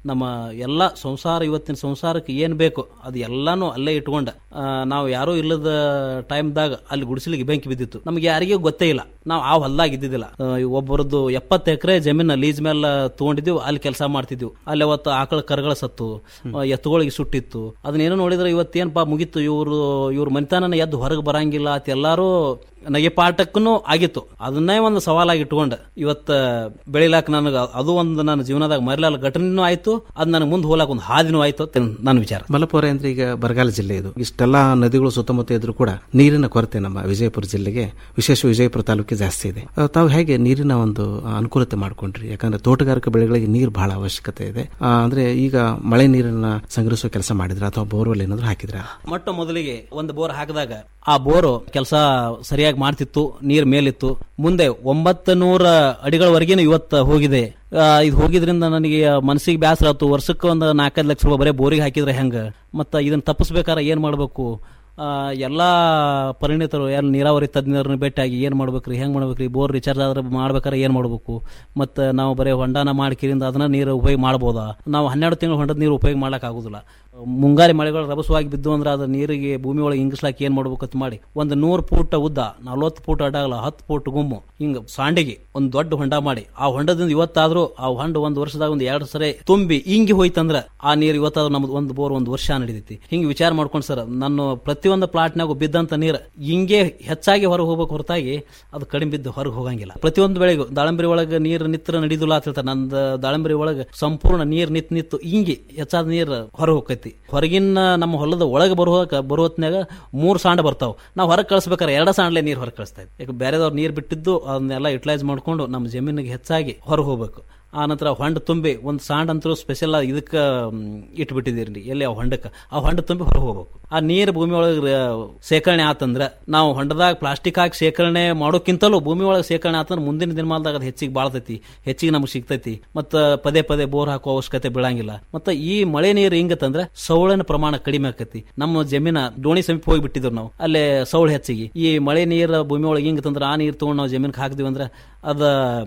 ನಮ್ಮ ಎಲ್ಲ ಸಂಸಾರ ಇವತ್ತಿನ ಸಂಸಾರಕ್ಕೆ ಏನ್ ಬೇಕು ಅದು ಎಲ್ಲಾನು ಅಲ್ಲೇ ಇಟ್ಕೊಂಡ ಆ, ನಾವು ಯಾರೂ ಇಲ್ಲದ ಟೈಮ್ದಾಗ ಅಲ್ಲಿ ಗುಡಿಸಲಿಗೆ ಬೆಂಕಿ ಬಿದ್ದಿತ್ತು ನಮ್ಗೆ ಯಾರಿಗೂ ಗೊತ್ತೇ ಇಲ್ಲ ನಾವು ಆ ಹೊಲ್ದಾಗ ಇದ್ದಿದ್ದಿಲ್ಲ ಆ, ಒಬ್ಬರದ್ದು ಎಪ್ಪತ್ತು ಎಕರೆ ಜಮೀನ ಲೀಸ್ ಮೇಲೆ ತಗೊಂಡಿದ್ದೀವಿ ಅಲ್ಲಿ ಕೆಲಸ ಮಾಡ್ತಿದ್ವಿ ಅಲ್ಲಿ ಅವತ್ತು ಆಕಳ ಕರಗಳ ಸತ್ತು ಆ, ಎತ್ತುಗಳಿಗೆ ಸುಟ್ಟಿತ್ತು ಅದನ್ನೇನೋ ನೋಡಿದ್ರೆ ಇವತ್ತೇನಪ್ಪ ಮುಗೀತು ಇವರು ಇವ್ರ ಮನಿತನ ಎದ್ದು ಹೊರಗೆ ಬರಂಗಿಲ್ಲ ಅಂತ ಎಲ್ಲಾರು ನಗೆಪಾಠಕ್ಕೂ ಆಗಿತ್ತು ಅದನ್ನೇ ಒಂದು ಸವಾಲಾಗಿ ಇಟ್ಕೊಂಡೆ ಇವತ್ತ ಬೆಳಿಲಾಕ ನನಗೆ ಅದು ಒಂದು ನನ್ನ ಜೀವನದಾಗ ಮರಿಲಾಲ ಘಟನೆನೂ ಆಯ್ತು ಅದು ನನಗೆ ಮುಂದೆ ಹೋಗ್ಲಾಕ ಒಂದು ಹಾದಿನೂ ಆಯ್ತು ಅಂತ ನನ್ನ ವಿಚಾರ ಮಲಪುರ ಅಂದ್ರೆ ಈಗ ಬರಗಾಲ ಜಿಲ್ಲೆ ಇದು ಇಷ್ಟೆಲ್ಲ ನದಿಗಳು ಸುತ್ತಮುತ್ತ ಇದ್ರೂ ಕೂಡ ನೀರಿನ ಕೊರತೆ ನಮ್ಮ ವಿಜಯಪುರ ಜಿಲ್ಲೆಗೆ ವಿಶೇಷ ವಿಜಯಪುರ ತಾಲೂಕಿಗೆ ಜಾಸ್ತಿ ಇದೆ ಆ, ತಾವು ಹೇಗೆ ನೀರಿನ ಒಂದು ಅನುಕೂಲತೆ ಮಾಡ್ಕೊಂಡ್ರಿ ಯಾಕಂದ್ರೆ ತೋಟಗಾರಿಕೆ ಬೆಳೆಗಳಿಗೆ ನೀರು ಬಹಳ ಅವಶ್ಯಕತೆ ಇದೆ ಆ, ಅಂದ್ರೆ ಈಗ ಮಳೆ ನೀರನ್ನ ಸಂಗ್ರಹಿಸುವ ಕೆಲಸ ಮಾಡಿದ್ರ ಅಥವಾ ಬೋರ್ವೆಲ್ ಏನಾದ್ರು ಹಾಕಿದ್ರ ಮೊಟ್ಟ ಮೊದಲಿಗೆ ಒಂದು ಬೋರ್ ಹಾಕಿದಾಗ ಆ ಬೋರು ಕೆಲಸ ಸರಿಯಾಗಿ ಮಾಡ್ತಿತ್ತು ನೀರ್ ಮೇಲಿತ್ತು ಮುಂದೆ ಒಂಬತ್ತು ನೂರ ಅಡಿಗಳವರೆಗೇನು ಇವತ್ತು ಹೋಗಿದೆ ಆ, ಇದು ಹೋಗಿದ್ರಿಂದ ನನಗೆ ಮನಸ್ಸಿಗೆ ಬೇಸರ ಆಯ್ತು ವರ್ಷಕ್ಕೆ ಒಂದು ನಾಲ್ಕೈದು ಲಕ್ಷ ರೂಪಾಯಿ ಬರೀ ಬೋರಿಗೆ ಹಾಕಿದ್ರೆ ಹೆಂಗ ಮತ್ತು ಇದನ್ನ ತಪ್ಪಿಸ್ಬೇಕಾರೆ ಏನು ಮಾಡಬೇಕು ಎಲ್ಲ ಪರಿಣಿತರು ಎಲ್ಲ ನೀರಾವರಿ ತಜ್ಞರನ್ನ ಭೇಟಿಯಾಗಿ ಏನು ಮಾಡ್ಬೇಕ್ರಿ ಹೆಂಗೆ ಮಾಡ್ಬೇಕ್ರಿ ಬೋರ್ ರಿಚಾರ್ಜ್ ಆದ್ರೆ ಮಾಡ್ಬೇಕಾರೆ ಏನು ಮಾಡಬೇಕು ಮತ್ತು ನಾವು ಬರೀ ಹೊಂಡನ ಮಾಡ್ಕಿರಿಂದ ಅದನ್ನ ನೀರು ಉಪಯೋಗ ಮಾಡ್ಬೋದಾ ನಾವು ಹನ್ನೆರಡು ತಿಂಗಳು ಹೊಂಡದ ನೀರು ಉಪಯೋಗ ಮಾಡಕ್ ಆಗುದಿಲ್ಲ ಮುಂಗಾರಿ ಮಳೆಗಳು ರಭಸವಾಗಿ ಬಿದ್ದು ಅಂದ್ರೆ ಅದು ನೀರಿಗೆ ಭೂಮಿ ಒಳಗೆ ಇಂಗಿಸ್ಲಾಕ ಏನು ಮಾಡ್ಬೇಕು ಅಂತ ಮಾಡಿ ಒಂದು ನೂರು ಫೂಟ್ ಉದ್ದ ನಲ್ವತ್ತು ಫೂಟ್ ಅಡ್ಡಾಗಲ್ಲ ಹತ್ತು ಫೂಟ್ ಗುಮ್ಮು ಹಿಂಗೆ ಸಾಂಡಿಗೆ ಒಂದು ದೊಡ್ಡ ಹೊಂಡ ಮಾಡಿ ಆ ಹೊಂಡದಿಂದ ಇವತ್ತಾದ್ರೂ ಆ ಹೊಂಡ ಒಂದು ವರ್ಷದಾಗ ಒಂದು ಎರಡು ಸರಿ ತುಂಬಿ ಹಿಂಗಿ ಹೋಯ್ತಂದ್ರ ಆ ನೀರು ಇವತ್ತಾದ್ರೂ ನಮ್ದು ಒಂದು ಬೋರ್ ಒಂದು ವರ್ಷ ನಡೀತೈತಿ ಹಿಂಗೆ ವಿಚಾರ ಮಾಡ್ಕೊಂಡು ಸರ್ ನನ್ನ ಪ್ರತಿಯೊಂದು ಪ್ಲಾಟ್ನಾಗ ಬಿದ್ದಂತ ನೀರು ಹಿಂಗೆ ಹೆಚ್ಚಾಗಿ ಹೊರಗೆ ಹೋಗ್ಬೇಕು ಹೊರತಾಗಿ ಅದು ಕಡಿಮೆ ಬಿದ್ದು ಹೊರಗೆ ಹೋಗಂಗಿಲ್ಲ ಪ್ರತಿಯೊಂದು ಬೆಳೆಗೂ ದಾಳಂಬರಿ ಒಳಗೆ ನೀರು ನಿತ್ರ ನಡಿದಿಲ್ಲ ಅಂತ ಹೇಳ್ತಾರೆ ನಂದು ದಾಳಂಬರಿ ಒಳಗೆ ಸಂಪೂರ್ಣ ನೀರು ನಿತ್ ನಿತ್ತು ಹಿಂಗೆ ಹೆಚ್ಚಾದ ನೀರು ಹೊರಗೆ ಹೋಗೈತಿ ಹೊರಗಿನ ನಮ್ಮ ಹೊಲದ ಒಳಗೆ ಬರುವ ಬರೋ ಹೊತ್ನ್ಯಾಗ ಮೂರು ಸಾಂಡ ಬರ್ತಾವ ನಾವು ಹೊರಗೆ ಕಳಿಸ್ಬೇಕಾರೆ ಎರಡು ಸಾಂಡ್ಲೆ ನೀರು ಹೊರಗೆ ಕಳಿಸ್ತಾ ಇದ್ವಿ ಯಾಕೆ ಬೇರೆದವ್ರು ನೀರು ಬಿಟ್ಟಿದ್ದು ಅದನ್ನೆಲ್ಲ ಯುಟಿಲೈಸ್ ಮಾಡ್ಕೊಂಡು ನಮ್ಮ ಜಮೀನಿಗೆ ಹೆಚ್ಚಾಗಿ ಹೊರಗೆ ಹೋಗ್ಬೇಕು ಆ ನಂತರ ಹೊಂಡ ತುಂಬಿ ಒಂದು ಸಾಂಡ್ ಅಂತೂ ಸ್ಪೆಷಲ್ ಇದಕ್ಕೆ ಇಟ್ಬಿಟ್ಟಿದ್ದೀರಿ ಎಲ್ಲಿ ಆ ಹೊಂಡಕ್ಕೆ ಆ ಹೊಂಡ ತುಂಬಿ ಹೊರಗೆ ಹೋಗ್ಬೇಕು ಆ ನೀರು ಭೂಮಿ ಒಳಗೆ ಶೇಖರಣೆ ಆತಂದ್ರೆ ನಾವು ಹೊಂಡದಾಗ ಪ್ಲಾಸ್ಟಿಕ್ ಹಾಕಿ ಶೇಖರಣೆ ಮಾಡೋಕ್ಕಿಂತಲೂ ಭೂಮಿ ಒಳಗೆ ಶೇಖರಣೆ ಆತಂದ್ರೆ ಮುಂದಿನ ದಿನಮಾನದಾಗ ಅದು ಹೆಚ್ಚಿಗೆ ಬಾಳ್ತೈತಿ ಹೆಚ್ಚಿಗೆ ನಮ್ಗೆ ಸಿಗ್ತೈತಿ ಮತ್ತು ಪದೇ ಪದೇ ಬೋರ್ ಹಾಕೋ ಅವಶ್ಯಕತೆ ಬೀಳಂಗಿಲ್ಲ ಮತ್ತು ಈ ಮಳೆ ನೀರು ಹಿಂಗತ್ತಂದ್ರೆ ಸೌಳಿನ ಪ್ರಮಾಣ ಕಡಿಮೆ ಆಕತಿ ನಮ್ಮ ಜಮೀನ ಡೋಣಿ ಸಮೀಪ ಹೋಗಿ ಬಿಟ್ಟಿದ್ರು ನಾವು ಅಲ್ಲೇ ಸೌಳು ಹೆಚ್ಚಿಗೆ ಈ ಮಳೆ ನೀರು ಭೂಮಿ ಒಳಗೆ ಹಿಂಗತ್ತಂದ್ರೆ ಆ ನೀರು ತೊಗೊಂಡು ನಾವು ಜಮೀನಿಗೆ ಹಾಕಿದ್ವಿ ಅಂದ್ರೆ ಅದ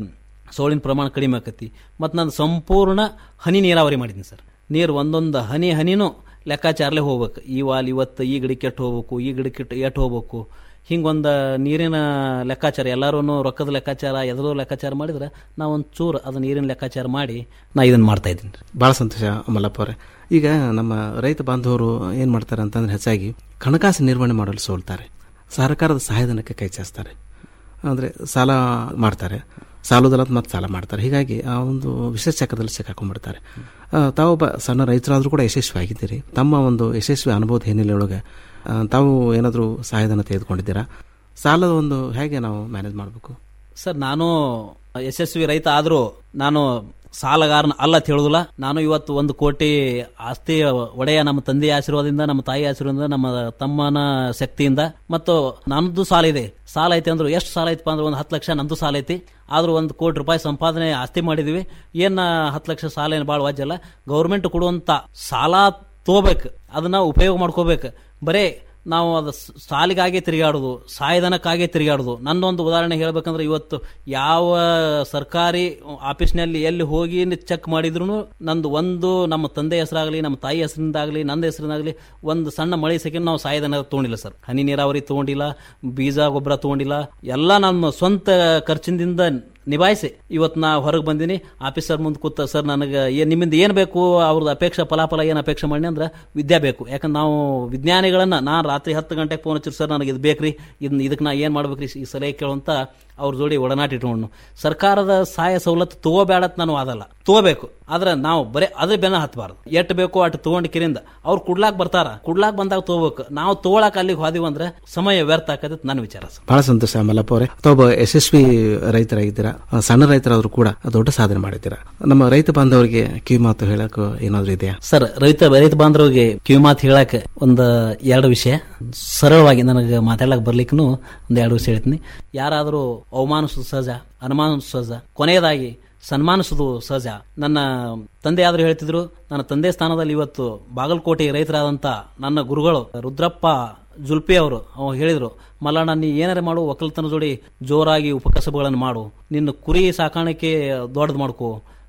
ಸೋಳಿನ ಪ್ರಮಾಣ ಕಡಿಮೆ ಆಕತಿ ಮತ್ತು ನಾನು ಸಂಪೂರ್ಣ ಹನಿ ನೀರಾವರಿ ಮಾಡಿದ್ದೀನಿ ಸರ್ ನೀರು ಒಂದೊಂದು ಹನಿ ಹನಿನೂ ಲೆಕ್ಕಾಚಾರಲೇ ಹೋಗ್ಬೇಕು ಈ ವಾಲ್ ಇವತ್ತು ಈ ಗಿಡಕ್ಕೆ ಎಟ್ಟು ಹೋಗ್ಬೇಕು ಈ ಗಿಡಕ್ಕೆ ಎಟ್ಟು ಎಟ್ಟು ಹೋಗ್ಬೇಕು ಹಿಂಗೊಂದು ನೀರಿನ ಲೆಕ್ಕಾಚಾರ ಎಲ್ಲರೂ ರೊಕ್ಕದ ಲೆಕ್ಕಾಚಾರ ಎದರೋ ಲೆಕ್ಕಾಚಾರ ಮಾಡಿದ್ರೆ ನಾವು ಒಂದು ಚೂರು ಅದು ನೀರಿನ ಲೆಕ್ಕಾಚಾರ ಮಾಡಿ ನಾ ಇದನ್ನು ಮಾಡ್ತಾ ಇದ್ದೀನಿ ಬಹಳ ಸಂತೋಷ ಮಲ್ಲಪ್ಪ ಅವರೇ ಈಗ ನಮ್ಮ ರೈತ ಬಾಂಧವರು ಏನು ಮಾಡ್ತಾರೆ ಅಂತಂದ್ರೆ ಹೆಚ್ಚಾಗಿ ಹಣಕಾಸು ನಿರ್ವಹಣೆ ಮಾಡಲು ಸೋಲ್ತಾರೆ ಸರ್ಕಾರದ ಸಹಾಯಧನಕ್ಕೆ ಕೈ ಚಾಚ್ತಾರೆ ಅಂದರೆ ಸಾಲ ಮಾಡ್ತಾರೆ ಸಾಲದಲ್ಲ ಮತ್ತೆ ಸಾಲ ಮಾಡ್ತಾರೆ ಹೀಗಾಗಿ ಆ ಒಂದು ವಿಶೇಷ ಚಕ್ರದಲ್ಲಿ ಸಿಕ್ಕಾಕೊಂಡ್ಬಿಡ್ತಾರೆ ಆ, ತಾವೊಬ್ಬ ಸಣ್ಣ ರೈತರಾದರೂ ಕೂಡ ಯಶಸ್ವಿಯಾಗಿದ್ದೀರಿ ತಮ್ಮ ಒಂದು ಯಶಸ್ವಿ ಅನುಭವದ ಹಿನ್ನೆಲೆಯೊಳಗೆ ಆ, ತಾವು ಏನಾದರೂ ಸಹಾಯಧನ ತೆಗೆದುಕೊಂಡಿದ್ದೀರಾ ಸಾಲದ ಒಂದು ಹೇಗೆ ನಾವು ಮ್ಯಾನೇಜ್ ಮಾಡಬೇಕು ಸರ್ ನಾನು ಯಶಸ್ವಿ ರೈತ ಆದರೂ ನಾನು ಸಾಲಗಾರನ ಅಲ್ಲ ಅಂತ ಹೇಳುದಿಲ್ಲ ನಾನು ಇವತ್ತು ಒಂದು ಕೋಟಿ ಆಸ್ತಿ ಒಡೆಯ ನಮ್ಮ ತಂದೆಯ ಆಶೀರ್ವಾದದಿಂದ ನಮ್ಮ ತಾಯಿ ಆಶೀರ್ವಾದದಿಂದ ನಮ್ಮ ತಮ್ಮನ ಶಕ್ತಿಯಿಂದ ಮತ್ತು ನನ್ನದು ಸಾಲ ಇದೆ ಸಾಲ ಐತಿ ಅಂದ್ರೆ ಎಷ್ಟು ಸಾಲ ಐತಪ್ಪ ಅಂದ್ರೆ ಒಂದು ಹತ್ತು ಲಕ್ಷ ನಂದು ಸಾಲ ಐತಿ ಆದ್ರೂ ಒಂದು ಕೋಟಿ ರೂಪಾಯಿ ಸಂಪಾದನೆ ಆಸ್ತಿ ಮಾಡಿದ್ವಿ ಏನ ಹತ್ತು ಲಕ್ಷ ಸಾಲ ಏನು ಭಾಳ ವಾಜ್ಯಲ್ಲ ಗೌರ್ಮೆಂಟ್ ಕೊಡುವಂತ ಸಾಲ ತಗೋಬೇಕು ಅದನ್ನ ಉಪಯೋಗ ಮಾಡ್ಕೋಬೇಕು ಬರೇ ನಾವು ಅದು ಸ- ಸಾಲಿಗಾಗೆ ತಿರುಗಾಡೋದು ಸಾಯಧನಕ್ಕಾಗೆ ತಿರುಗಾಡೋದು ನನ್ನೊಂದು ಉದಾಹರಣೆ ಹೇಳ್ಬೇಕಂದ್ರೆ ಇವತ್ತು ಯಾವ ಸರ್ಕಾರಿ ಆಫೀಸ್ನಲ್ಲಿ ಎಲ್ಲಿ ಹೋಗಿ ಚೆಕ್ ಮಾಡಿದ್ರು ನಂದು ಒಂದು ನಮ್ಮ ತಂದೆ ಹೆಸರಾಗಲಿ ನಮ್ಮ ತಾಯಿ ಹೆಸರಿಂದಾಗಲಿ ನನ್ನ ಹೆಸರಿನಾಗಲಿ ಒಂದು ಸಣ್ಣ ಮಳೆ ಸೆಕೆಂಡ್ ನಾವು ಸಾಯಧನ ತಗೊಂಡಿಲ್ಲ ಸರ್ ಹನಿ ನೀರಾವರಿ ತಗೊಂಡಿಲ್ಲ ಬೀಜ ಗೊಬ್ಬರ ತಗೊಂಡಿಲ್ಲ ಎಲ್ಲ ನಮ್ಮ ಸ್ವಂತ ಖರ್ಚಿನಿಂದ ನಿಭಾಯಿಸಿ ಇವತ್ತು ನಾ ಹೊರಗೆ ಬಂದೀನಿ ಆಫೀಸರ್ ಮುಂದೆ ಕೂತ ಸರ್ ನನಗೆ ಏನ್ ನಿಮ್ಮಿಂದ ಏನು ಬೇಕು ಅವ್ರದ್ದು ಅಪೇಕ್ಷೆ ಫಲಾಫಲ ಏನು ಅಪೇಕ್ಷೆ ಮಾಡಿ ಅಂದ್ರೆ ವಿದ್ಯಾ ಬೇಕು ಯಾಕಂದ್ರೆ ನಾವು ವಿಜ್ಞಾನಿಗಳನ್ನ ನಾನು ರಾತ್ರಿ ಹತ್ತು ಗಂಟೆಗೆ ಫೋನ್ ಹಚ್ಚಿರು ಸರ್ ನನಗೆ ಇದು ಬೇಕ್ರಿ ಇದನ್ನ ಇದಕ್ಕೆ ನಾ ಏನು ಮಾಡ್ಬೇಕ್ರಿ ಈ ಸಲಹೆ ಕೇಳುವಂತ ಅವ್ರ ಜೋಡಿ ಒಡನಾಟ ಇಟ್ಕೊಂಡು ಸರ್ಕಾರದ ಸಹಾಯ ಸವಲತ್ತು ತಗೋಬೇಡತ್ ನಾನು ವಾದಲ್ಲ ತಗೋಬೇಕು ಆದ್ರೆ ನಾವು ಬರೀ ಅದ್ರ ಬೆನ್ನ ಹತ್ತಬಾರ್ದು ಎಟ್ಟು ಬೇಕೋ ಅಟ್ಟು ತಗೊಂಡು ಕಿರಿಂದ ಅವ್ರು ಕುಡ್ಲಾಕ್ ಬರ್ತಾರ ಕುಡ್ಲಾಕ್ ಬಂದಾಗ ತಗೋಬೇಕು ನಾವು ತಗೊಳಕ್ ಅಲ್ಲಿಗೆ ಹೋದಿವಿ ಅಂದ್ರೆ ಸಮಯ ವ್ಯರ್ಥ ಆಕತ್ತೆ ನನ್ನ ವಿಚಾರ ಸರ್ ಬಹಳ ಸಂತೋಷ ಮಲ್ಲಪ್ಪ ಅವರೇ ತಾವೊಬ್ಬ ಯಶಸ್ವಿ ರೈತರಾಗಿದ್ದೀರಾ ಆ, ಸಣ್ಣ ರೈತರಾದ್ರೂ ಕೂಡ ದೊಡ್ಡ ಸಾಧನೆ ಮಾಡಿದ್ದೀರಾ ನಮ್ಮ ರೈತ ಬಾಂಧವರಿಗೆ ಕಿವಿ ಮಾತು ಹೇಳಕ್ ಏನಾದ್ರು ಇದೆಯಾ ಸರ್ ರೈತ ರೈತ ಬಾಂಧವರಿಗೆ ಕಿವಿ ಮಾತು ಹೇಳಕ್ ಒಂದು ಎರಡು ವಿಷಯ ಸರಳವಾಗಿ ನನಗೆ ಮಾತಾಡಕ್ ಬರ್ಲಿಕ್ಕೂ ಒಂದು ಎರಡು ವಿಷಯ ಹೇಳ್ತೀನಿ ಯಾರಾದರೂ ಅವಮಾನಿಸೋದು ಸಹಜ ಅನುಮಾನಿಸೋದು ಸಹಜ ಕೊನೆಯದಾಗಿ ಸನ್ಮಾನಿಸೋದು ಸಹಜ ನನ್ನ ತಂದೆ ಆದರೂ ಹೇಳ್ತಿದ್ರು ನನ್ನ ತಂದೆ ಸ್ಥಾನದಲ್ಲಿ ಇವತ್ತು ಬಾಗಲಕೋಟೆ ರೈತರಾದಂಥ ನನ್ನ ಗುರುಗಳು ರುದ್ರಪ್ಪ ಜುಲ್ಪಿ ಅವರು ಅವ್ರು ಹೇಳಿದ್ರು ಮಲ್ಲಣ್ಣ ನೀ ಏನಾರ ಮಾಡು ಒಕ್ಕಲ್ತನ ಜೋಡಿ ಜೋರಾಗಿ ಉಪಕಸಬುಗಳನ್ನು ಮಾಡು ನಿನ್ನ ಕುರಿ ಸಾಕಾಣಿಕೆ ದೊಡ್ಡದು ಮಾಡ್ಕೋ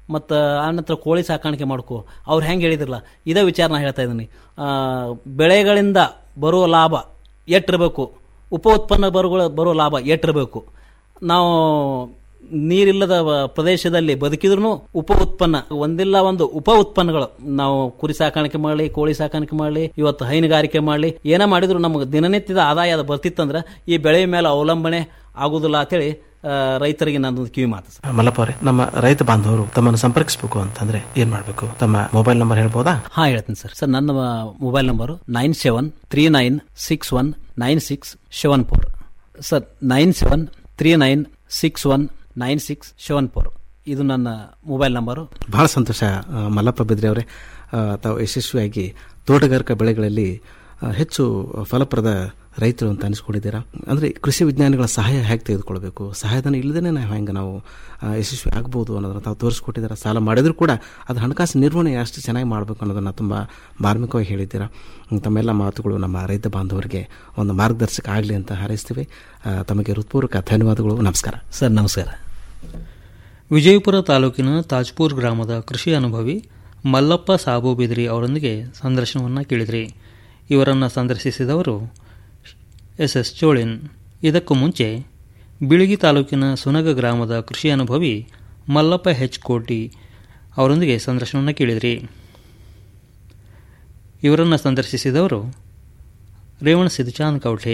ಮತ್ತು ಆನಂತರ ಕೋಳಿ ಸಾಕಾಣಿಕೆ ಮಾಡ್ಕೋ ಅವ್ರು ಹೆಂಗೆ ಹೇಳಿದ್ರಲ್ಲ ಇದೇ ವಿಚಾರ ನಾನು ಹೇಳ್ತಾ ಇದ್ದೀನಿ ಆ, ಬೆಳೆಗಳಿಂದ ಬರುವ ಲಾಭ ಎಟ್ಟಿರಬೇಕು ಉಪ ಉತ್ಪನ್ನ ಬರುವ ಬರೋ ಲಾಭ ಎಟ್ಟಿರಬೇಕು ನಾವು ನೀರಿಲ್ಲದ ವ- ಪ್ರದೇಶದಲ್ಲಿ ಬದುಕಿದ್ರು ಉಪ ಉತ್ಪನ್ನ ಒಂದಿಲ್ಲ ಒಂದು ಉಪ ಉತ್ಪನ್ನಗಳು ನಾವು ಕುರಿ ಸಾಕಾಣಿಕೆ ಮಾಡಲಿ ಕೋಳಿ ಸಾಕಾಣಿಕೆ ಮಾಡಲಿ ಇವತ್ತು ಹೈನುಗಾರಿಕೆ ಮಾಡಲಿ ಏನೇ ಮಾಡಿದ್ರು ನಮಗೆ ದಿನನಿತ್ಯದ ಆದಾಯ ಅದು ಬರ್ತಿತ್ತಂದ್ರೆ ಈ ಬೆಳೆಯ ಮೇಲೆ ಅವಲಂಬನೆ ಆಗುದಿಲ್ಲ ಅಂತೇಳಿ ಆ, ರೈತರಿಗೆ ನನ್ನೊಂದು ಕಿವಿ ಮಾತು ಸರ್. ಮಲ್ಲಪ್ಪ ಅವರೇ ನಮ್ಮ ರೈತ ಬಾಂಧವರು ತಮ್ಮನ್ನು ಸಂಪರ್ಕಿಸಬೇಕು ಅಂತಂದ್ರೆ ಏನ್ ಮಾಡಬೇಕು ತಮ್ಮ ಮೊಬೈಲ್ ನಂಬರ್ ಹೇಳ್ಬೋದಾ ಹಾ ಹೇಳ್ತೀನಿ ಸರ್ ಸರ್ ನನ್ನ mobile number nine seven three nine six one nine six seven four sir nine seven three nine six one nine six seven four ಇದು ನನ್ನ ಮೊಬೈಲ್ ನಂಬರು ಬಹಳ ಸಂತೋಷ ಆ, ಮಲ್ಲಪ್ಪ ಬಿದ್ರಿ ಅವರೇ ಆ, ತಾವು ಯಶಸ್ವಿಯಾಗಿ ತೋಟಗಾರಿಕಾ ಬೆಳೆಗಳಲ್ಲಿ ಆ, ಹೆಚ್ಚು ಫಲಪ್ರದ ರೈತರು ಅಂತ ಅನಿಸ್ಕೊಂಡಿದ್ದೀರಾ ಅಂದರೆ ಕೃಷಿ ವಿಜ್ಞಾನಿಗಳ ಸಹಾಯ ಹೇಗೆ ತೆಗೆದುಕೊಳ್ಬೇಕು ಸಹಾಯಧನ ಇಲ್ಲದೇ ನಾವು ಹೆಂಗೆ ನಾವು ಆ, ಯಶಸ್ವಿ ಆಗ್ಬೋದು ಅನ್ನೋದನ್ನ ತಾವು ತೋರಿಸ್ಕೊಟ್ಟಿದ್ದೀರಾ ಸಾಲ ಮಾಡಿದ್ರು ಕೂಡ ಅದು ಹಣಕಾಸು ನಿರ್ವಹಣೆ ಅಷ್ಟು ಚೆನ್ನಾಗಿ ಮಾಡಬೇಕು ಅನ್ನೋದನ್ನು ತುಂಬ ಮಾರ್ಮಿಕವಾಗಿ ಹೇಳಿದ್ದೀರಾ ಹ್ಮ್, ತಮ್ಮೆಲ್ಲ ಮಾತುಗಳು ನಮ್ಮ ರೈತ ಬಾಂಧವರಿಗೆ ಒಂದು ಮಾರ್ಗದರ್ಶಕ ಆಗಲಿ ಅಂತ ಹಾರೈಸ್ತೀವಿ ಆ, ತಮಗೆ ಹೃತ್ಪೂರ್ವಕ ಧನ್ಯವಾದಗಳು ನಮಸ್ಕಾರ ಸರ್ ನಮಸ್ಕಾರ ವಿಜಯಪುರ ತಾಲೂಕಿನ ತಾಜ್ಪುರ್ ಗ್ರಾಮದ ಕೃಷಿ ಅನುಭವಿ ಮಲ್ಲಪ್ಪ ಸಾಬು ಬಿದ್ರಿ ಅವರೊಂದಿಗೆ ಸಂದರ್ಶನವನ್ನು ಕೇಳಿದ್ರಿ ಇವರನ್ನು ಸಂದರ್ಶಿಸಿದವರು ಎಸ್ ಎಸ್ ಚೋಳಿನ್ ಇದಕ್ಕೂ ಮುಂಚೆ ಬಿಳಿಗಿ ತಾಲೂಕಿನ ಸುನಗ ಗ್ರಾಮದ ಕೃಷಿ ಅನುಭವಿ ಮಲ್ಲಪ್ಪ ಹೆಚ್ ಕೋಟಿ ಅವರೊಂದಿಗೆ ಸಂದರ್ಶನವನ್ನು ಕೇಳಿದ್ರಿ ಇವರನ್ನು ಸಂದರ್ಶಿಸಿದವರು ರೇವಣ ಸಿದ್ಧಚಾಂದ್ ಕೌಠೆ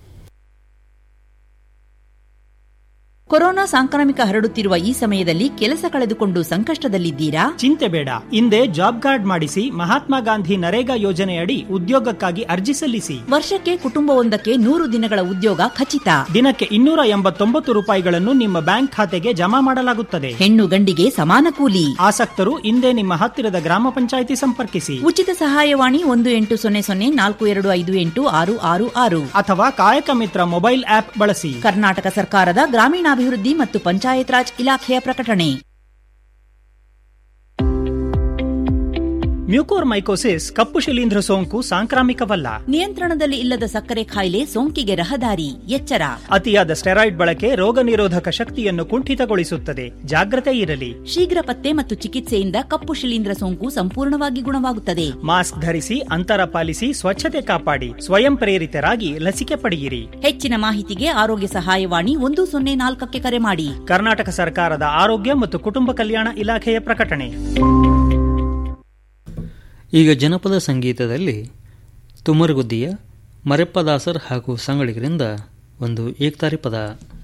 ಕೊರೋನಾ ಸಾಂಕ್ರಾಮಿಕ ಹರಡುತ್ತಿರುವ ಈ ಸಮಯದಲ್ಲಿ ಕೆಲಸ ಕಳೆದುಕೊಂಡು ಸಂಕಷ್ಟದಲ್ಲಿದ್ದೀರಾ ಚಿಂತೆ ಬೇಡ ಹಿಂದೆ ಜಾಬ್ ಕಾರ್ಡ್ ಮಾಡಿಸಿ ಮಹಾತ್ಮ ಗಾಂಧಿ ನರೇಗಾ ಯೋಜನೆಯಡಿ ಉದ್ಯೋಗಕ್ಕಾಗಿ ಅರ್ಜಿ ಸಲ್ಲಿಸಿ ವರ್ಷಕ್ಕೆ ಕುಟುಂಬವೊಂದಕ್ಕೆ ನೂರು ದಿನಗಳ ಉದ್ಯೋಗ ಖಚಿತ ದಿನಕ್ಕೆ ಇನ್ನೂರ ಎಂಬತ್ತೊಂಬತ್ತು ರೂಪಾಯಿಗಳನ್ನು ನಿಮ್ಮ ಬ್ಯಾಂಕ್ ಖಾತೆಗೆ ಜಮಾ ಮಾಡಲಾಗುತ್ತದೆ ಹೆಣ್ಣು ಗಂಡಿಗೆ ಸಮಾನ ಕೂಲಿ ಆಸಕ್ತರು ಹಿಂದೆ ನಿಮ್ಮ ಹತ್ತಿರದ ಗ್ರಾಮ ಪಂಚಾಯಿತಿ ಸಂಪರ್ಕಿಸಿ ಉಚಿತ ಸಹಾಯವಾಣಿ ಒಂದು ಎಂಟು ಸೊನ್ನೆ ಸೊನ್ನೆ ನಾಲ್ಕು ಎರಡು ಐದು ಎಂಟು ಆರು ಆರು ಆರು ಅಥವಾ ಕಾಯಕ ಮಿತ್ರ ಮೊಬೈಲ್ ಆಪ್ ಬಳಸಿ ಕರ್ನಾಟಕ ಸರ್ಕಾರದ ಗ್ರಾಮೀಣಾಭಿವೃದ್ಧಿ ಮತ್ತು ಪಂಚಾಯತ್ ರಾಜ್ ಇಲಾಖೆಯ ಪ್ರಕಟಣೆ ಮ್ಯೂಕೋರ್ಮೈಕೋಸಿಸ್ ಕಪ್ಪು ಶಿಲೀಂಧ್ರ ಸೋಂಕು ಸಾಂಕ್ರಾಮಿಕವಲ್ಲ ನಿಯಂತ್ರಣದಲ್ಲಿ ಇಲ್ಲದ ಸಕ್ಕರೆ ಕಾಯಿಲೆ ಸೋಂಕಿಗೆ ರಹದಾರಿ ಎಚ್ಚರ ಅತಿಯಾದ ಸ್ಟೆರಾಯ್ಡ್ ಬಳಕೆ ರೋಗ ನಿರೋಧಕ ಶಕ್ತಿಯನ್ನು ಕುಂಠಿತಗೊಳಿಸುತ್ತದೆ ಜಾಗ್ರತೆ ಇರಲಿ ಶೀಘ್ರ ಪತ್ತೆ ಮತ್ತು ಚಿಕಿತ್ಸೆಯಿಂದ ಕಪ್ಪು ಶಿಲೀಂಧ್ರ ಸೋಂಕು ಸಂಪೂರ್ಣವಾಗಿ ಗುಣವಾಗುತ್ತದೆ ಮಾಸ್ಕ್ ಧರಿಸಿ ಅಂತರ ಪಾಲಿಸಿ ಸ್ವಚ್ಛತೆ ಕಾಪಾಡಿ ಸ್ವಯಂ ಪ್ರೇರಿತರಾಗಿ ಲಸಿಕೆ ಪಡೆಯಿರಿ ಹೆಚ್ಚಿನ ಮಾಹಿತಿಗೆ ಆರೋಗ್ಯ ಸಹಾಯವಾಣಿ ಒಂದು ಸೊನ್ನೆ ನಾಲ್ಕಕ್ಕೆ ಕರೆ ಮಾಡಿ ಕರ್ನಾಟಕ ಸರ್ಕಾರದ ಆರೋಗ್ಯ ಮತ್ತು ಕುಟುಂಬ ಕಲ್ಯಾಣ ಇಲಾಖೆಯ ಪ್ರಕಟಣೆ ಈಗ ಜನಪದ ಸಂಗೀತದಲ್ಲಿ ತುಮರಗುದ್ದಿಯ ಮರೆಪ್ಪದಾಸರ್ ಹಾಗೂ ಸಂಗಳಿಗರಿಂದ ಒಂದು ಏಕ್ತಾರಿ ಪದ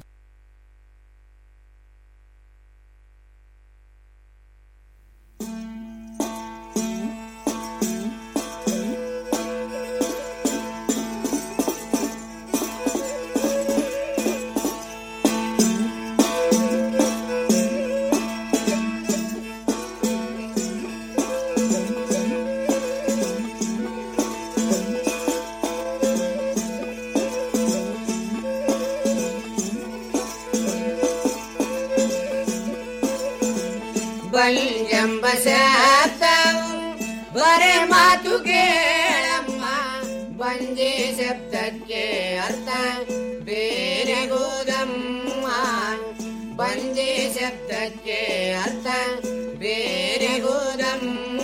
ಬಂಜಂಬ ಶಬ್ದವು ಬರೆ ಮಾತು ಕೇಳಮ್ಮ ಬಂಜೆ ಶಬ್ದಕ್ಕೆ ಅರ್ಥ ಬೇರೆ ಗೋದಮ್ಮ ಬಂಜೆ ಶಬ್ದಕ್ಕೆ ಅರ್ಥ ಬೇರೆ ಗೋದಮ್ಮ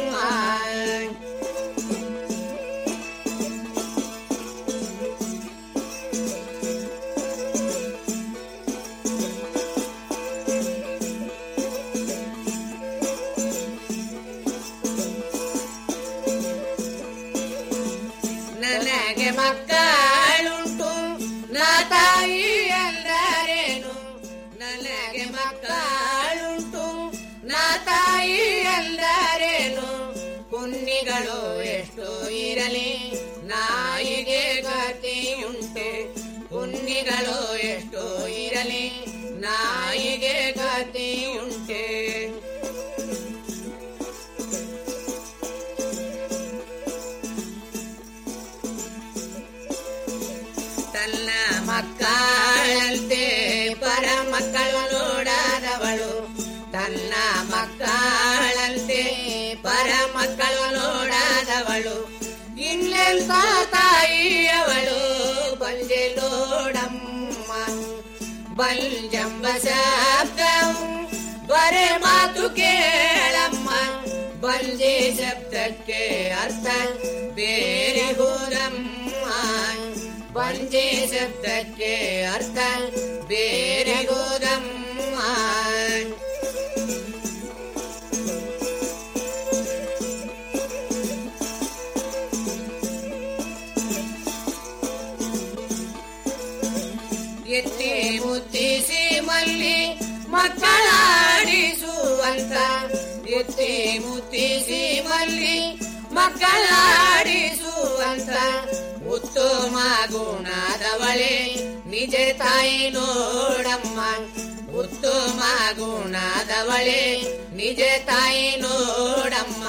ನನಗೆ ಮಕ್ಕಳುಂಟು ನಾ ತಾಯಿ ಎಲ್ಲರೇನು ನನಗೆ ಮಕ್ಕಳುಂಟು ನಾ ತಾಯಿ ಎಲ್ಲರೇನು ಕುನ್ನಿಗಳು ಎಷ್ಟು ಇರಲಿ ನಾಯಿಗೆ ಗತಿಯುಂಟು ಕುನ್ನಿಗಳು ಎಷ್ಟು ಇರಲಿ ನಾಯಿಗೆ ಗತಿಯುಂಟೆ ತನ್ನ ಮಕ್ಕಳಂತೆ ಪರ ಮಕ್ಕಳು ನೋಡಾದವಳು ತನ್ನ ಮಕ್ಕಳಂತೆ ಪರ ಮಕ್ಕಳು ನೋಡಾದವಳು ಇನ್ನೆಂತ ತಾಯಿಯವಳು ಬಂಜೆ ನೋಡಮ್ಮ ಬಲ್ಜಂಬ ಶಬ್ದವು ಬರೆ ಮಾತು ಕೇಳಮ್ಮ ಬಂಜೆ ಶಬ್ದಕ್ಕೆ ಅರ್ಥ ಬೇರೆ ಹೋದಮ್ಮ ಬಂಜೆ ಶಬ್ದಕ್ಕೆ ಅರ್ಥ ಬೇರೆ ಹೋದಮ್ಮ ಎತ್ತಿ ಮುತ್ತಿಸಿ ಮಲ್ಲಿ ಮಕ್ಕಳಾಡಿಸುವಂತ ಎತ್ತಿ ಮುತ್ತಿಸಿ ಮಲ್ಲಿ ಮಕ್ಕಳಾಡಿಸುವಂತ ಉತ್ತಮ ಗುಣದವಳೆ ನಿಜ ತಾಯಿ ನೋಡಮ್ಮ ಉತ್ತಮ ಗುಣದವಳೆ ನಿಜ ತಾಯಿ ನೋಡಮ್ಮ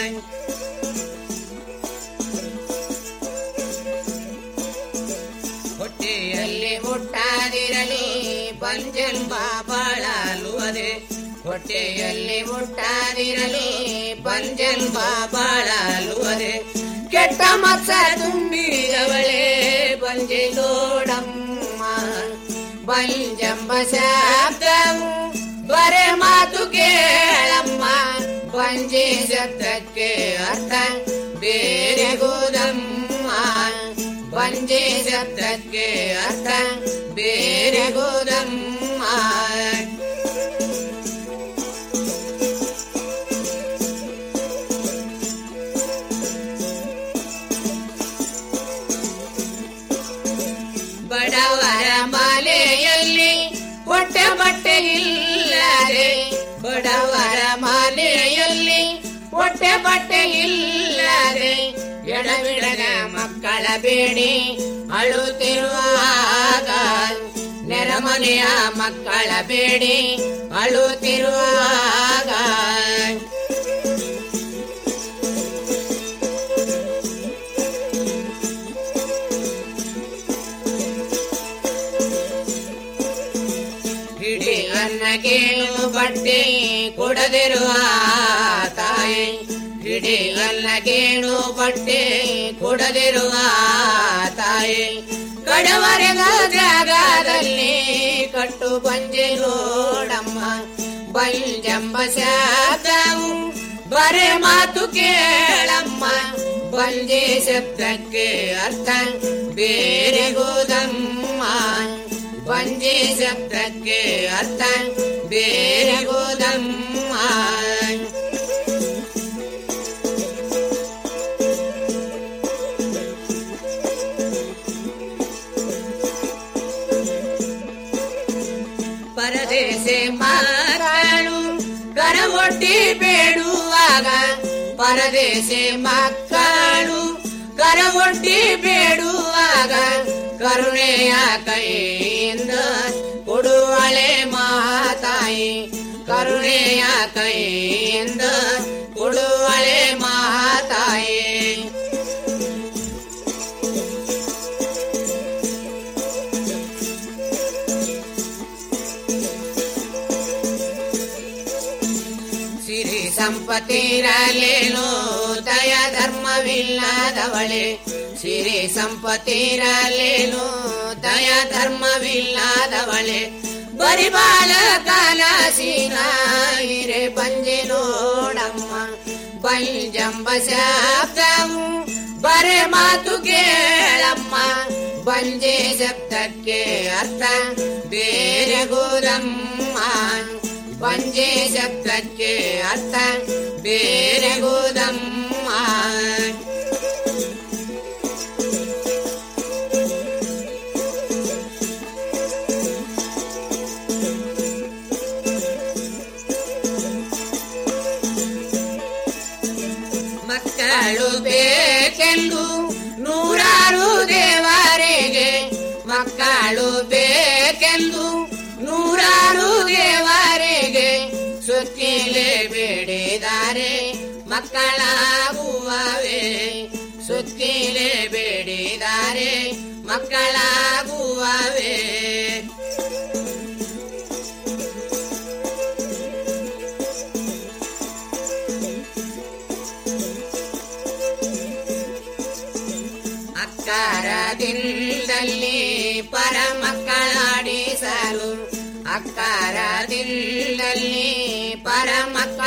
ಹೊಟ್ಟೆಯಲ್ಲಿ ಮುಟ್ಟಾದಿರಲಿ ಪಂಜನ್ಮ ಬಾಳಲುವದೆ ಹೊಟ್ಟೆಯಲ್ಲಿ ಮುಟ್ಟಾದಿರಲಿ ಪಂಜನ್ಮ ಬಾಳಲುವದೆ ಕೆಟ್ಟ ಮತ್ಸ ತುಂಬಿದವಳೆ ಬಂಜೆ ನೋಡಮ್ಮ ಬಂಜಂಬ ಶಬ್ದವು ಬರೆ ಮಾತು ಕೇಳಮ್ಮ ಬಂಜೆ ಶಬ್ದಕ್ಕೆ ಅರ್ಥ ಬೇರೆ ಗೋದಮ್ಮ ಬಂಜೆ ಶಬ್ದಕ್ಕೆ ಅರ್ಥ ಬೇರೆ ಗೋದಮ್ಮ ಬಡವರ ಮಾಲೆಯಲ್ಲಿ ಹೊಟ್ಟೆ ಬಟ್ಟೆ ಇಲ್ಲದೆ ಬಡವರ ಮಾಲೆಯಲ್ಲಿ ಹೊಟ್ಟೆ ಬಟ್ಟೆ ಇಲ್ಲದೆ ಎಡಬಿಡದ ಮಕ್ಕಳ ಬೇಡಿ ಅಳುತ್ತಿರುವಾಗ ನೆರಮನೆಯ ಮಕ್ಕಳ ಬೇಡಿ ಅಳುತ್ತಿರುವಾಗ ಹಿಡಿ ಅನ್ನ ಕೇಳು ಬಟ್ಟೆ ಕೊಡದಿರುವ ತಾಯಿ ಹಿಡಿ ಅನ್ನ ಕೇಳು ಬಟ್ಟೆ ಕೊಡದಿರುವ ತಾಯಿ ಕಡವರೆಗ ಜಾಗದಲ್ಲಿ ಕಟ್ಟು ಬಂಜೆ ನೋಡಮ್ಮ ಬಂಜಂಬ ಶಾದವು ಬರೆ ಮಾತು ಕೇಳಮ್ಮ ಬಂಜೆ ಶಬ್ದಕ್ಕೆ ಅರ್ಥ ಬೇರೆ ಗೋದಮ್ಮ ಬಂಜೆ ಶಬ್ದಕ್ಕೆ ಅರ್ಥ ಬೇರೆ ಗೋದಮ್ಮ ಪರದೇಶೆ ಮಕ್ಕಳು ಕರವೊಟ್ಟಿ ಬೇಡುವಾಗ ಪರದೇಶೆ ಮಕ್ಕಳು ಕರವೊಟ್ಟಿ ಬೇಡುವಾಗ ಕರುಣೆಯ ಕೈಯಿಂದ ಕೊಡುವಳೆ ಮಾತಾಯಿ ಕರುಣೆಯ ಕೈಯಿಂದ ಕೊಡುವಳೆ ಮಾತಾಯಿ ಸಿರಿ ಸಂಪತ್ತಿರಲೇನು ದಯ ಧರ್ಮವಿಲ್ಲದವಳೆ ಸಿರಿ ಸಂಪತ್ತಿರಲೇನು ದಯ ಧರ್ಮವಿಲ್ಲದವಳೆ ಬರಿಬಾಲ ಕಲಸಿನ ಹಿರೆ ಬಂಜೆ ನೋಡಮ್ಮ ಬಂಜಂಬ ಶಬ್ದವು ಬರೆ ಮಾತು ಕೇಳಮ್ಮ ಬಂಜೆ ಶಬ್ದಕ್ಕೆ ಅರ್ಥ ಬೇರೆ ಗೋದಮ್ಮ ಬಂಜೆ ಶಬ್ದಕ್ಕೆ ಅರ್ಥ ಬೇರೆ ಗೋದಮ್ಮ ಮಕ್ಕಳು ಬೇಕೆಂದು ನೂರಾರು ದೇವರಿಗೆ ಮಕ್ಕಳು ಬೇಕೆಂದು ನೂರಾರು ದೇವರಿಗೆ ಸುತ್ತಿಲೆ ಬೇಡಿದಾರೆ ಮಕ್ಕಳಾಗುವವೇ ಸುತ್ತಿಲೆ ಬೇಡಿದಾರೆ ಮಕ್ಕಳಾಗುವವೇ ಅಕ್ಕಾರದಿಂದಲ್ಲಿ ಪರ ಮಕ್ಕಳಾಡಿಸಲು ಅಕ್ಕಾರದಿಂದಲ್ಲಿ ಬಂಗಾರ ಮತ್ತು